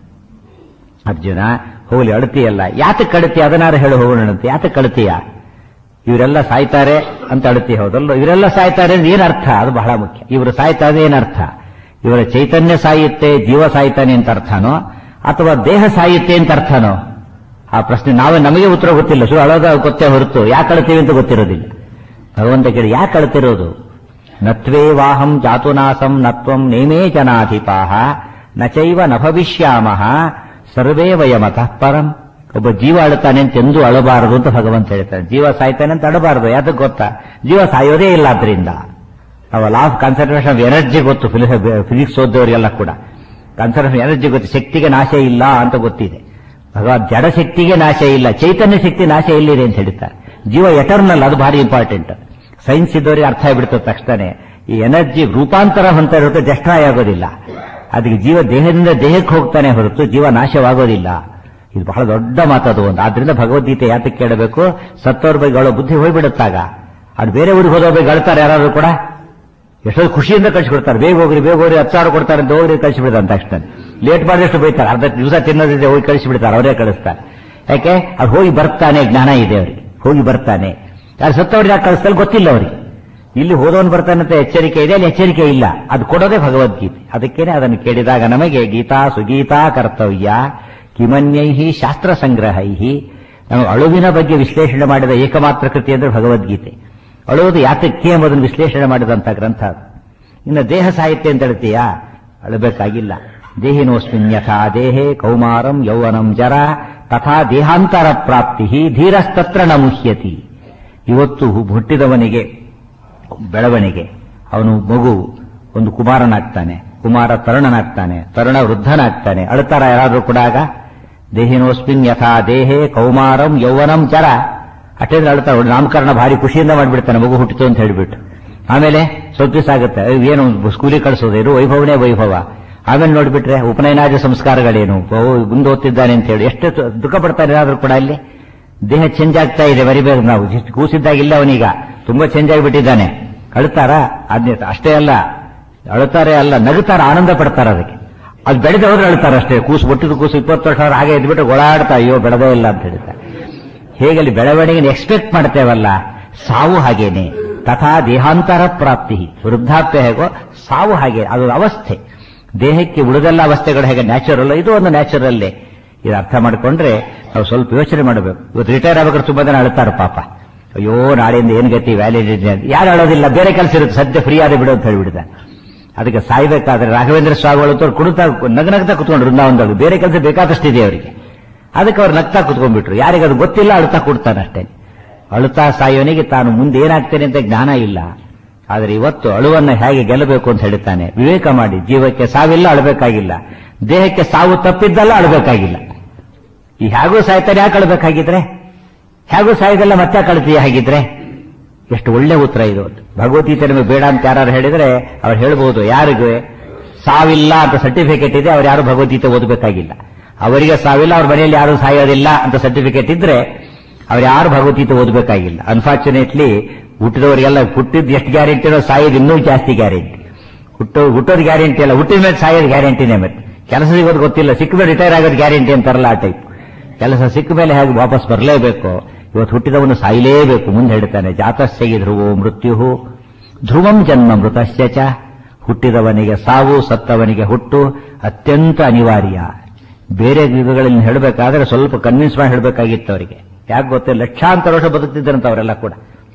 ಅರ್ಜುನ ಹೋಗ್ಲಿ ಅಳತಿಯಲ್ಲ ಯಾತಕ್ಕೆ ಕಳತಿ ಅದನ್ನಾರು ಹೇಳು ಹೋಗೋಣಂತೆ ಯಾತಕ್ಕೆ ಕಳತೀಯ ಇವರೆಲ್ಲ ಸಾಯ್ತಾರೆ ಅಂತ ಅಳತಿ ಹೌದಲ್ಲ ಇವರೆಲ್ಲ ಸಾಯ್ತಾರೆ ಅಂದ್ರೆ ಏನ್ ಅರ್ಥ ಅದು ಬಹಳ ಮುಖ್ಯ ಇವರು ಸಾಯ್ತಾರೆ ಏನ್ ಅರ್ಥ ಇವರ ಚೈತನ್ಯ ಸಾಯುತ್ತೆ ಜೀವ ಸಾಯ್ತಾನೆ ಅಂತ ಅರ್ಥನೋ ಅಥವಾ ದೇಹ ಸಾಯುತ್ತೆ ಅಂತ ಅರ್ಥನೋ ಆ ಪ್ರಶ್ನೆ ನಾವೇ ನಮಗೆ ಉತ್ತರ ಗೊತ್ತಿಲ್ಲ ಶು ಅಳೋದ ಗೊತ್ತೇ ಹೊರತು ಯಾಕೆ ಅಳ್ತೀವಿ ಅಂತ ಗೊತ್ತಿರೋದಿಲ್ಲ ಭಗವಂತ ಕೇಳಿ ಯಾಕೆ ಅಳ್ತಿರೋದು ನತ್ವೇ ವಾಹಂ ಜಾತುನಾಸಂ ನತ್ವಂ ನೇಮೇ ಜನಾಧಿಪಾಹ ನಚೈವ ನ ಭವಿಷ್ಯಾಮಃ ಸರ್ವೇ ವಯಮತಃ ಪರಂ ಒಬ್ಬ ಜೀವ ಅಳುತ್ತಾನೆ ಅಂತ ಎಂದೂ ಅಳಬಾರದು ಅಂತ ಭಗವಂತ ಹೇಳ್ತಾನೆ ಜೀವ ಸಾಯ್ತಾನೆ ಅಂತ ಅಳಬಾರದು ಯಾತಕ್ಕೆ ಗೊತ್ತಾ ಜೀವ ಸಾಯೋದೇ ಇಲ್ಲ ಆದ್ರಿಂದ ನಾವು law of conservation of energy ಗೊತ್ತು ಫಿಸಿಕ್ಸ್ ಓದೋರಿಗೆಲ್ಲ ಕೂಡ ಕನ್ಸರ್ವೇಷನ್ ಎನರ್ಜಿ ಗೊತ್ತು ಶಕ್ತಿಗೆ ನಾಶ ಇಲ್ಲ ಅಂತ ಗೊತ್ತಿದೆ ಭಗವಾನ್ ಜಡ ಶಕ್ತಿಗೆ ನಾಶ ಇಲ್ಲ ಚೈತನ್ಯ ಶಕ್ತಿ ನಾಶ ಎಲ್ಲಿದೆ ಅಂತ ಹೇಳ್ತಾರೆ ಜೀವ ಎಟರ್ನಲ್ ಅದು ಭಾರಿ ಇಂಪಾರ್ಟೆಂಟ್ ಸೈನ್ಸ್ ಇದ್ದವರಿಗೆ ಅರ್ಥ ಆಗ್ಬಿಡ್ತದೆ ತಕ್ಷಣ ಈ ಎನರ್ಜಿ ರೂಪಾಂತರ ಹೊಂತ ಇರುತ್ತೆ ಜಸ್ಟ್ರಾಯ್ ಆಗೋದಿಲ್ಲ ಅದಕ್ಕೆ ಜೀವ ದೇಹದಿಂದ ದೇಹಕ್ಕೆ ಹೋಗ್ತಾನೆ ಹೊರತು ಜೀವ ನಾಶವಾಗೋದಿಲ್ಲ ಇದು ಬಹಳ ದೊಡ್ಡ ಮಾತದು ಒಂದು ಆದ್ರಿಂದ ಭಗವದ್ಗೀತೆ ಯಾತಕ್ಕೆ ಕೇಳಬೇಕು ಸತ್ತವ್ರ ಬಗ್ಗೆ ಅವಳ ಬುದ್ಧಿ ಹೋಗ್ಬಿಡುತ್ತಾಗ ಅದು ಬೇರೆ ಊರಿಗೆ ಹೋದವ್ರ ಬಗ್ಗೆ ಅಳ್ತಾರೆ ಯಾರಾದ್ರೂ ಕೂಡ ಎಷ್ಟೋ ಖುಷಿಯಿಂದ ಕಳಿಸ್ಬಿಡ್ತಾರೆ ಬೇಗ ಹೋಗ್ರಿ ಬೇಗ ಹೋಗ್ರಿ ಹತ್ತು ಸಾವಿರ ಕೊಡ್ತಾರೆ ಅಂತ ಹೋಗ್ರಿ ಕಳಿಸ್ಬಿಡ್ತಾರೆ ಅಂತ ತಕ್ಷಣ ಲೇಟ್ ಮಾಡಿದಷ್ಟು ಬೈತಾರೆ ಅರ್ಧ ದಿವಸ ತಿನ್ನೋದಿದೆ ಹೋಗಿ ಕಳಿಸ್ಬಿಡ್ತಾರೆ ಅವರೇ ಕಳಿಸ್ತಾರೆ ಯಾಕೆ ಅವ್ರು ಹೋಗಿ ಬರ್ತಾನೆ ಜ್ಞಾನ ಇದೆ ಅವ್ರಿಗೆ ಹೋಗಿ ಬರ್ತಾನೆ ಯಾರು ಸತ್ತವ್ರಿಗೆ ಯಾಕೆ ಕಳಿಸ್ತಾರೆ ಗೊತ್ತಿಲ್ಲ ಅವ್ರಿಗೆ ಇಲ್ಲಿ ಹೋದವನು ಬರ್ತಾನೆ ಅಂತ ಎಚ್ಚರಿಕೆ ಇದೆ ಅಲ್ಲಿ ಎಚ್ಚರಿಕೆ ಇಲ್ಲ ಅದು ಕೊಡೋದೇ ಭಗವದ್ಗೀತೆ ಅದಕ್ಕೇನೆ ಅದನ್ನು ಕೇಳಿದಾಗ ನಮಗೆ ಗೀತಾ ಸುಗೀತಾ ಕರ್ತವ್ಯ ಕಿಮನ್ಯೈಹಿ ಶಾಸ್ತ್ರ ಸಂಗ್ರಹೈಹಿ ನಾವು ಅಳುವಿನ ಬಗ್ಗೆ ವಿಶ್ಲೇಷಣೆ ಮಾಡಿದ ಏಕಮಾತ್ರ ಕೃತಿ ಅಂದ್ರೆ ಭಗವದ್ಗೀತೆ ಅಳುವುದು ಯಾತಕ್ಕೆ ಎಂಬುದನ್ನು ವಿಶ್ಲೇಷಣೆ ಮಾಡಿದಂಥ ಗ್ರಂಥ ಅದು. ಇನ್ನು ದೇಹ ಸಾಹಿತ್ಯ ಅಂತ ಹೇಳ್ತೀಯಾ ಅಳಬೇಕಾಗಿಲ್ಲ ದೇಹಿನೋಸ್ಮಿನ್ ಯಥಾ ದೇಹೇ ಕೌಮಾರಂ ಯೌವನಂ ಜರ ತಥಾ ದೇಹಾಂತರ ಪ್ರಾಪ್ತಿ ಧೀರಸ್ತತ್ರ ನ ಮುಹ್ಯತಿ ಇವತ್ತು ಹುಟ್ಟಿದವನಿಗೆ ಬೆಳವಣಿಗೆ ಅವನು ಮಗು ಒಂದು ಕುಮಾರನಾಗ್ತಾನೆ ಕುಮಾರ ತರುಣನಾಗ್ತಾನೆ ತರುಣ ವೃದ್ಧನಾಗ್ತಾನೆ ಅಳ್ತಾರ ಯಾರಾದ್ರೂ ಕೂಡ ಆಗ ದೇಹಿನೋಸ್ಮಿನ್ ಯಥಾ ದೇಹೇ ಕೌಮಾರಂ ಯೌವನಂ ಚರ ಅಟೇಂದ್ರ ಅಳ್ತಾರೆ ಅವ್ರು ನಾಮಕರಣ ಭಾರಿ ಖುಷಿಯಿಂದ ಮಾಡಿಬಿಡ್ತಾನೆ ಮಗು ಹುಟ್ಟಿತು ಅಂತ ಹೇಳಿಬಿಟ್ಟು ಆಮೇಲೆ ಸ್ವಲ್ಪ ದಿವಸ ಆಗುತ್ತೆ ಅಯ್ಯೋ, ಏನು ಸ್ಕೂಲಿಗೆ ಕಳಿಸೋದೇನು ವೈಭವನೇ ವೈಭವ ಆಮೇಲೆ ನೋಡ್ಬಿಟ್ರೆ ಉಪನಯನಾದ ಸಂಸ್ಕಾರಗಳೇನು ಓ, ಮುಂದೆ ಓದ್ತಿದ್ದಾನೆ ಅಂತ ಹೇಳಿ ಎಷ್ಟು ದುಃಖ ಪಡ್ತಾನೆ ಏನಾದ್ರೂ ಕೂಡ ಅಲ್ಲಿ ದೇಹ ಚೇಂಜ್ ಆಗ್ತಾ ಇದೆ ಬರಿಬೇಕು ನಾವು ಇಷ್ಟು ಕೂಸಿದ್ದಾಗಿಲ್ಲ ಅವನೀಗ ತುಂಬಾ ಚೇಂಜ್ ಆಗಿಬಿಟ್ಟಿದ್ದಾನೆ ಅಳ್ತಾರ ಅದ್ನೇ ಅಷ್ಟೇ ಅಲ್ಲ ಅಳುತ್ತಾರೆ ಅಲ್ಲ ನಗುತ್ತಾರ ಆನಂದ ಪಡ್ತಾರ ಅದಕ್ಕೆ ಅದು ಬೆಳೆದ ಹೋದ್ರೆ ಅಳ್ತಾರೆ ಅಷ್ಟೇ ಕೂಸು ಹುಟ್ಟಿದ ಕೂಸು ಇಪ್ಪತ್ತು ವರ್ಷ ಅವ್ರು ಹಾಗೆ ಎದ್ಬಿಟ್ಟು ಗೊಳಾಡ್ತಾ ಅಯ್ಯೋ ಬೆಳೆದೇ ಇಲ್ಲ ಅಂತ ಹೇಳ್ತಾರೆ ಹೇಗೆ ಅಲ್ಲಿ ಬೆಳವಣಿಗೆ ಎಕ್ಸ್ಪೆಕ್ಟ್ ಮಾಡ್ತೇವಲ್ಲ ಸಾವು ಹಾಗೇನೆ ತಥಾ ದೇಹಾಂತರ ಪ್ರಾಪ್ತಿ ವೃದ್ಧಾಪ್ಯ ಹೇಗೋ ಸಾವು ಹಾಗೆ ಅದು ಅವಸ್ಥೆ ದೇಹಕ್ಕೆ ಉಳಿದೆಲ್ಲ ಅವಸ್ಥೆಗಳು ಹೇಗೆ ನ್ಯಾಚುರಲ್ ಇದು ಒಂದು ನ್ಯಾಚುರಲ್ಲೇ ಇದು ಅರ್ಥ ಮಾಡಿಕೊಂಡ್ರೆ ನಾವು ಸ್ವಲ್ಪ ಯೋಚನೆ ಮಾಡಬೇಕು ಇವತ್ತು ರಿಟೈರ್ ಆಗ್ಬೇಕಾದ್ರೆ ತುಂಬಾ ಜನ ಅಳ್ತಾರೆ ಪಾಪ ಅಯ್ಯೋ ನಾಳೆಯಿಂದ ಏನ್ ಗತಿ ವ್ಯಾಲಿಡಿಟಿ ಅಂತ ಯಾರು ಅಳೋದಿಲ್ಲ ಬೇರೆ ಕೆಲಸ ಇರುತ್ತೆ ಸದ್ಯ ಫ್ರೀ ಆದ ಬಿಡು ಅಂತ ಹೇಳ್ಬಿಡ್ತಾರೆ ಅದಕ್ಕೆ ಸಾಯ್ಬೇಕಾದ್ರೆ ರಾಘವೇಂದ್ರ ಸ್ವಾಮಿಗಳು ಕುಣಿತಾ ನಗನಗ್ತಾ ಕುತ್ಕೊಂಡು ವೃಂದಾವನದಲ್ಲಿ ಬೇರೆ ಕೆಲಸ ಬೇಕಾದಷ್ಟಿದೆ ಅವರಿಗೆ ಅದಕ್ಕೆ ಅವ್ರು ನಗ್ತಾ ಕುತ್ಕೊಂಡ್ಬಿಟ್ರು ಯಾರಿಗದು ಗೊತ್ತಿಲ್ಲ ಅಳುತ್ತಾ ಕೊಡ್ತಾನೆ ಅಷ್ಟೇ ಅಳುತ್ತಾ ಸಾಯೋನಿಗೆ ತಾನು ಮುಂದೆ ಏನಾಗ್ತೇನೆ ಅಂತ ಜ್ಞಾನ ಇಲ್ಲ ಆದರೆ ಇವತ್ತು ಅಳುವನ್ನ ಹೇಗೆ ಗೆಲ್ಲಬೇಕು ಅಂತ ಹೇಳ್ತಾನೆ ವಿವೇಕ ಮಾಡಿ ಜೀವಕ್ಕೆ ಸಾವಿಲ್ಲ ಅಳಬೇಕಾಗಿಲ್ಲ ದೇಹಕ್ಕೆ ಸಾವು ತಪ್ಪಿದ್ದಲ್ಲ ಅಳಬೇಕಾಗಿಲ್ಲ ಈ ಹೇಗೂ ಸಾಯ್ತಾನೆ ಯಾಕೆ ಅಳಬೇಕಾಗಿದ್ರೆ ಹೇಗೂ ಸಾಯ್ದಲ್ಲ ಮತ್ತೆ ಕಳ್ತೀಯ ಹಾಗಿದ್ರೆ ಎಷ್ಟು ಒಳ್ಳೆ ಉತ್ತರ ಇದು ಭಗವದ್ಗೀತೆ ನಮಗೆ ಬೇಡ ಅಂತ ಯಾರು ಹೇಳಿದ್ರೆ ಅವ್ರು ಹೇಳ್ಬೋದು ಯಾರಿಗೂ ಸಾವಿಲ್ಲ ಅಂತ ಸರ್ಟಿಫಿಕೇಟ್ ಇದೆ ಅವ್ರು ಯಾರು ಭಗವದ್ಗೀತೆ ಓದಬೇಕಾಗಿಲ್ಲ ಅವರಿಗೆ ಸಾವಿಲ್ಲ ಅವ್ರ ಮನೆಯಲ್ಲಿ ಯಾರು ಸಾಯೋದಿಲ್ಲ ಅಂತ ಸರ್ಟಿಫಿಕೇಟ್ ಇದ್ರೆ ಅವ್ರು ಯಾರು ಭಗವದ್ಗೀತೆ ಓದಬೇಕಾಗಿಲ್ಲ ಅನ್ಫಾರ್ಚುನೇಟ್ಲಿ ಹುಟ್ಟಿದವರಿಗೆಲ್ಲ ಹುಟ್ಟಿದ್ ಎಷ್ಟು ಗ್ಯಾರಂಟಿನೋ ಸಾಯೋದು ಇನ್ನೂ ಜಾಸ್ತಿ ಗ್ಯಾರಂಟಿ ಹುಟ್ಟೋ ಹುಟ್ಟೋದು ಗ್ಯಾರಂಟಿ ಅಲ್ಲ ಹುಟ್ಟಿದ ಮೇಲೆ ಸಾಯೋದು ಗ್ಯಾರಂಟಿನೇ ಮತ್ತೆ ಕೆಲಸ ಸಿಗೋದು ಗೊತ್ತಿಲ್ಲ ಸಿಕ್ಕ ಮೇಲೆ ರಿಟೈರ್ ಆಗೋದು ಗ್ಯಾರಂಟಿ ಅಂತಾರಲ್ಲ ಆ ಟೈಪ್ ಕೆಲಸ ಸಿಕ್ಕ ಮೇಲೆ ಹೇಗೆ ವಾಪಸ್ ಬರಲೇಬೇಕು ಇವತ್ತು ಹುಟ್ಟಿದವನು ಸಾಯಲೇಬೇಕು ಮುಂದೆ ಹೇಳ್ತಾನೆ ಜಾತಸ್ಯಗಿ ಧ್ರುವೋ ಮೃತ್ಯು ಧ್ರುವಂ ಜನ್ಮ ಮೃತಸ್ಯ ಚ ಹುಟ್ಟಿದವನಿಗೆ ಸಾವು ಸತ್ತವನಿಗೆ ಹುಟ್ಟು ಅತ್ಯಂತ ಅನಿವಾರ್ಯ ಬೇರೆ ಯುಗಗಳಲ್ಲಿ ಹೇಳಬೇಕಾದ್ರೆ ಸ್ವಲ್ಪ ಕನ್ವಿನ್ಸ್ ಮಾಡಿ ಹೇಳಬೇಕಾಗಿತ್ತು ಅವರಿಗೆ ಯಾಕೆ ಗೊತ್ತಿಲ್ಲ ಲಕ್ಷಾಂತರ ವರ್ಷ ಬದುಕ್ತಿದ್ರಂತ ಅವರೆಲ್ಲ ಕೂಡ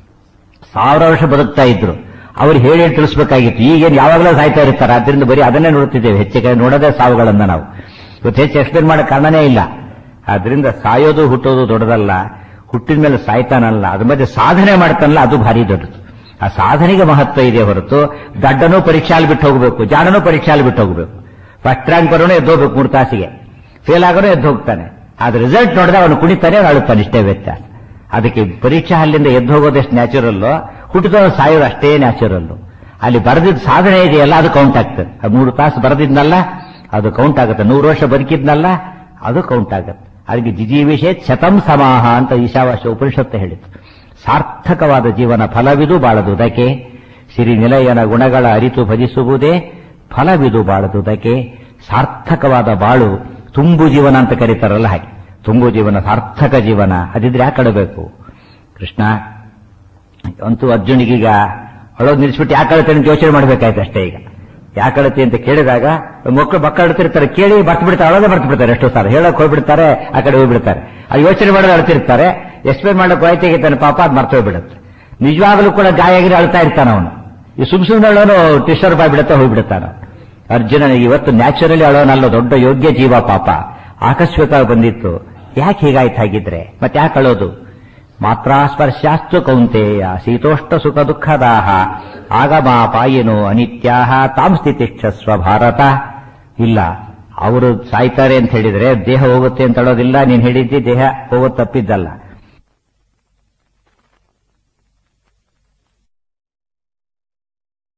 ಸಾವಿರ ವರ್ಷ ಬದುಕ್ತಾ ಇದ್ರು ಅವ್ರು ಹೇಳಿ ಹೇಳಿ ತಿಳಿಸ್ಬೇಕಾಗಿತ್ತು ಈಗೇನು ಯಾವಾಗಲೂ ಸಾಯ್ತಾ ಇರ್ತಾರೆ ಆದ್ರಿಂದ ಬರೀ ಅದನ್ನೇ ನೋಡ್ತಿದ್ದೇವೆ ಹೆಚ್ಚಿಗೆ ನೋಡೋದೇ ಸಾವುಗಳನ್ನ ನಾವು ಇವತ್ತು ಹೆಚ್ಚು ಎಕ್ಸ್ಪ್ಲೇನ್ ಮಾಡೋ ಕಾರಣನೇ ಇಲ್ಲ ಆದ್ರಿಂದ ಸಾಯೋದು ಹುಟ್ಟೋದು ದೊಡ್ಡದಲ್ಲ ಹುಟ್ಟಿದ ಮೇಲೆ ಸಾಯ್ತಾನಲ್ಲ ಅದ್ರ ಮಧ್ಯೆ ಸಾಧನೆ ಮಾಡ್ತಾನಲ್ಲ ಅದು ಭಾರಿ ದೊಡ್ಡದು ಆ ಸಾಧನೆಗೆ ಮಹತ್ವ ಇದೆ ಹೊರತು ದಡ್ಡನೂ ಪರೀಕ್ಷಾಲ್ ಬಿಟ್ಟು ಹೋಗಬೇಕು ಜಾಡನೂ ಪರೀಕ್ಷಾಲ್ ಬಿಟ್ಟು ಹೋಗಬೇಕು ಫಸ್ಟ್ ರ್ಯಾಂಕ್ ಬರೋನು ಎದ್ದು ಹೋಗ್ಬೇಕು ಮೂರು ತಾಸಿಗೆ ಫೇಲ್ ಆಗೋನು ಎದ್ದು ಹೋಗ್ತಾನೆ ಆದ್ರೆ ರಿಸಲ್ಟ್ ನೋಡಿದ್ರೆ ಅವನು ಕುಣಿತಾನೆ ಅವ್ನು ಅಳುತ್ತಾನೆ ಇಷ್ಟೇ ವ್ಯತ್ಯಾಸ ಅದಕ್ಕೆ ಪರೀಕ್ಷಾ ಹಲ್ಲಿಂದ ಎದ್ದು ಹೋಗೋದೆಷ್ಟು ನ್ಯಾಚುರಲ್ಲು ಹುಟ್ಟಿದವನು ಸಾಯೋದು ಅಷ್ಟೇ ನ್ಯಾಚುರಲ್ಲು ಅಲ್ಲಿ ಬರೆದಿದ್ದ ಸಾಧನೆ ಇದೆಯಲ್ಲ ಅದು ಕೌಂಟ್ ಆಗ್ತದೆ ಆ ಮೂರು ತಾಸು ಬರೆದಿದ್ನಲ್ಲ ಅದು ಕೌಂಟ್ ಆಗುತ್ತೆ ನೂರು ವರ್ಷ ಬದುಕಿದ್ನಲ್ಲ ಅದು ಕೌಂಟ್ ಆಗುತ್ತೆ ಅದಕ್ಕೆ ಜಿಜೀವಿಷೇ ಶತಂ ಸಮಾಹ ಅಂತ ಈಶಾವಾಸ್ಯ ಉಪನಿಷತ್ತು ಹೇಳಿತು ಸಾರ್ಥಕವಾದ ಜೀವನ ಫಲವಿದು ಬಾಳದುದಕ್ಕೆ ಸಿರಿ ನಿಲಯನ ಗುಣಗಳ ಅರಿತು ಭಜಿಸುವುದೇ ಫಲವಿದು ಬಾಳದುದಕ್ಕೆ ಸಾರ್ಥಕವಾದ ಬಾಳು ತುಂಬು ಜೀವನ ಅಂತ ಕರೀತಾರಲ್ಲ ಹಾಗೆ ತುಂಬು ಜೀವನ ಸಾರ್ಥಕ ಜೀವನ ಅದಿದ್ರೆ ಯಾಕೆ ಅಡಬೇಕು ಕೃಷ್ಣ ಅಂತೂ ಅರ್ಜುನಿಗೀಗ ಅಳೋದು ನಿಲ್ಲಿಸ್ಬಿಟ್ಟು ಯಾಕೆ ಅಳುತ್ತೆ ಅಂತ ಯೋಚನೆ ಮಾಡ್ಬೇಕಾಯ್ತು ಅಷ್ಟೇ ಈಗ ಯಾಕೆ ಅಳುತ್ತೆ ಅಂತ ಕೇಳಿದಾಗ ಮಕ್ಕಳು ಮಕ್ಕಳು ಅಳ್ತಿರ್ತಾರೆ ಕೇಳಿ ಬರ್ತು ಬಿಡ್ತಾರೆ ಅಳೋದೇ ಬರ್ತು ಬಿಡ್ತಾರೆ ಎಷ್ಟೋ ಸಾಲ ಹೇಳಕ್ ಹೋಗ್ಬಿಡ್ತಾರೆ ಆ ಕಡೆ ಹೋಗ್ಬಿಡ್ತಾರೆ ಅದು ಯೋಚನೆ ಮಾಡೋದು ಅಳ್ತಿರ್ತಾರೆ ಎಕ್ಸ್ಪ್ಲೇನ್ ಮಾಡಕ್ಕೆ ಹೋಯ್ತಿಗೆ ತಾನೆ ಪಾಪ ಅದು ಮರ್ತೋಗ್ಬಿಡುತ್ತೆ ನಿಜವಾಗಲೂ ಕೂಡ ಗಾಯ ಆಗಿದ್ರೆ ಅಳ್ತಾ ಇರ್ತಾನ ಅವನು ಈ ಸುಮ್ ಸುಮ್ಮನೆ ಅಳೋನು ಡಿಸ್ಟರ್ಬ್ ಆಗಿಬಿಡುತ್ತಾ ಹೋಗ್ಬಿಡುತ್ತಾನ ಅರ್ಜುನ ಇವತ್ತು ನ್ಯಾಚುರಲಿ ಅಳೋನಲ್ಲ ದೊಡ್ಡ ಯೋಗ್ಯ ಜೀವ ಪಾಪ ಆಕಸ್ಮಿಕವಾಗಿ ಬಂದಿತ್ತು ಯಾಕೆ ಹೀಗಾಯ್ತು ಹಾಗಿದ್ರೆ ಮತ್ತೆ ಯಾಕೆ ಅಳೋದು ಮಾತ್ರಾ ಸ್ಪರ್ಶಾಸ್ತು ಕೌಂತೆಯ ಶೀತೋಷ್ಟ ಸುಖ ದುಃಖದಾಹ ಆಗಮಾ ಪಾಯಿನೋ ಅನಿತ್ಯಾಹ ತಾಂ ಸ್ಥಿತಿಷ್ಠಸ್ವ ಭಾರತ ಇಲ್ಲ ಅವರು ಸಾಯ್ತಾರೆ ಅಂತ ಹೇಳಿದ್ರೆ ದೇಹ ಹೋಗುತ್ತೆ ಅಂತ ಹೇಳೋದಿಲ್ಲ ನೀನ್ ಹೇಳಿದ್ದಿ ದೇಹ ಹೋಗೋದು ತಪ್ಪಿದ್ದಲ್ಲ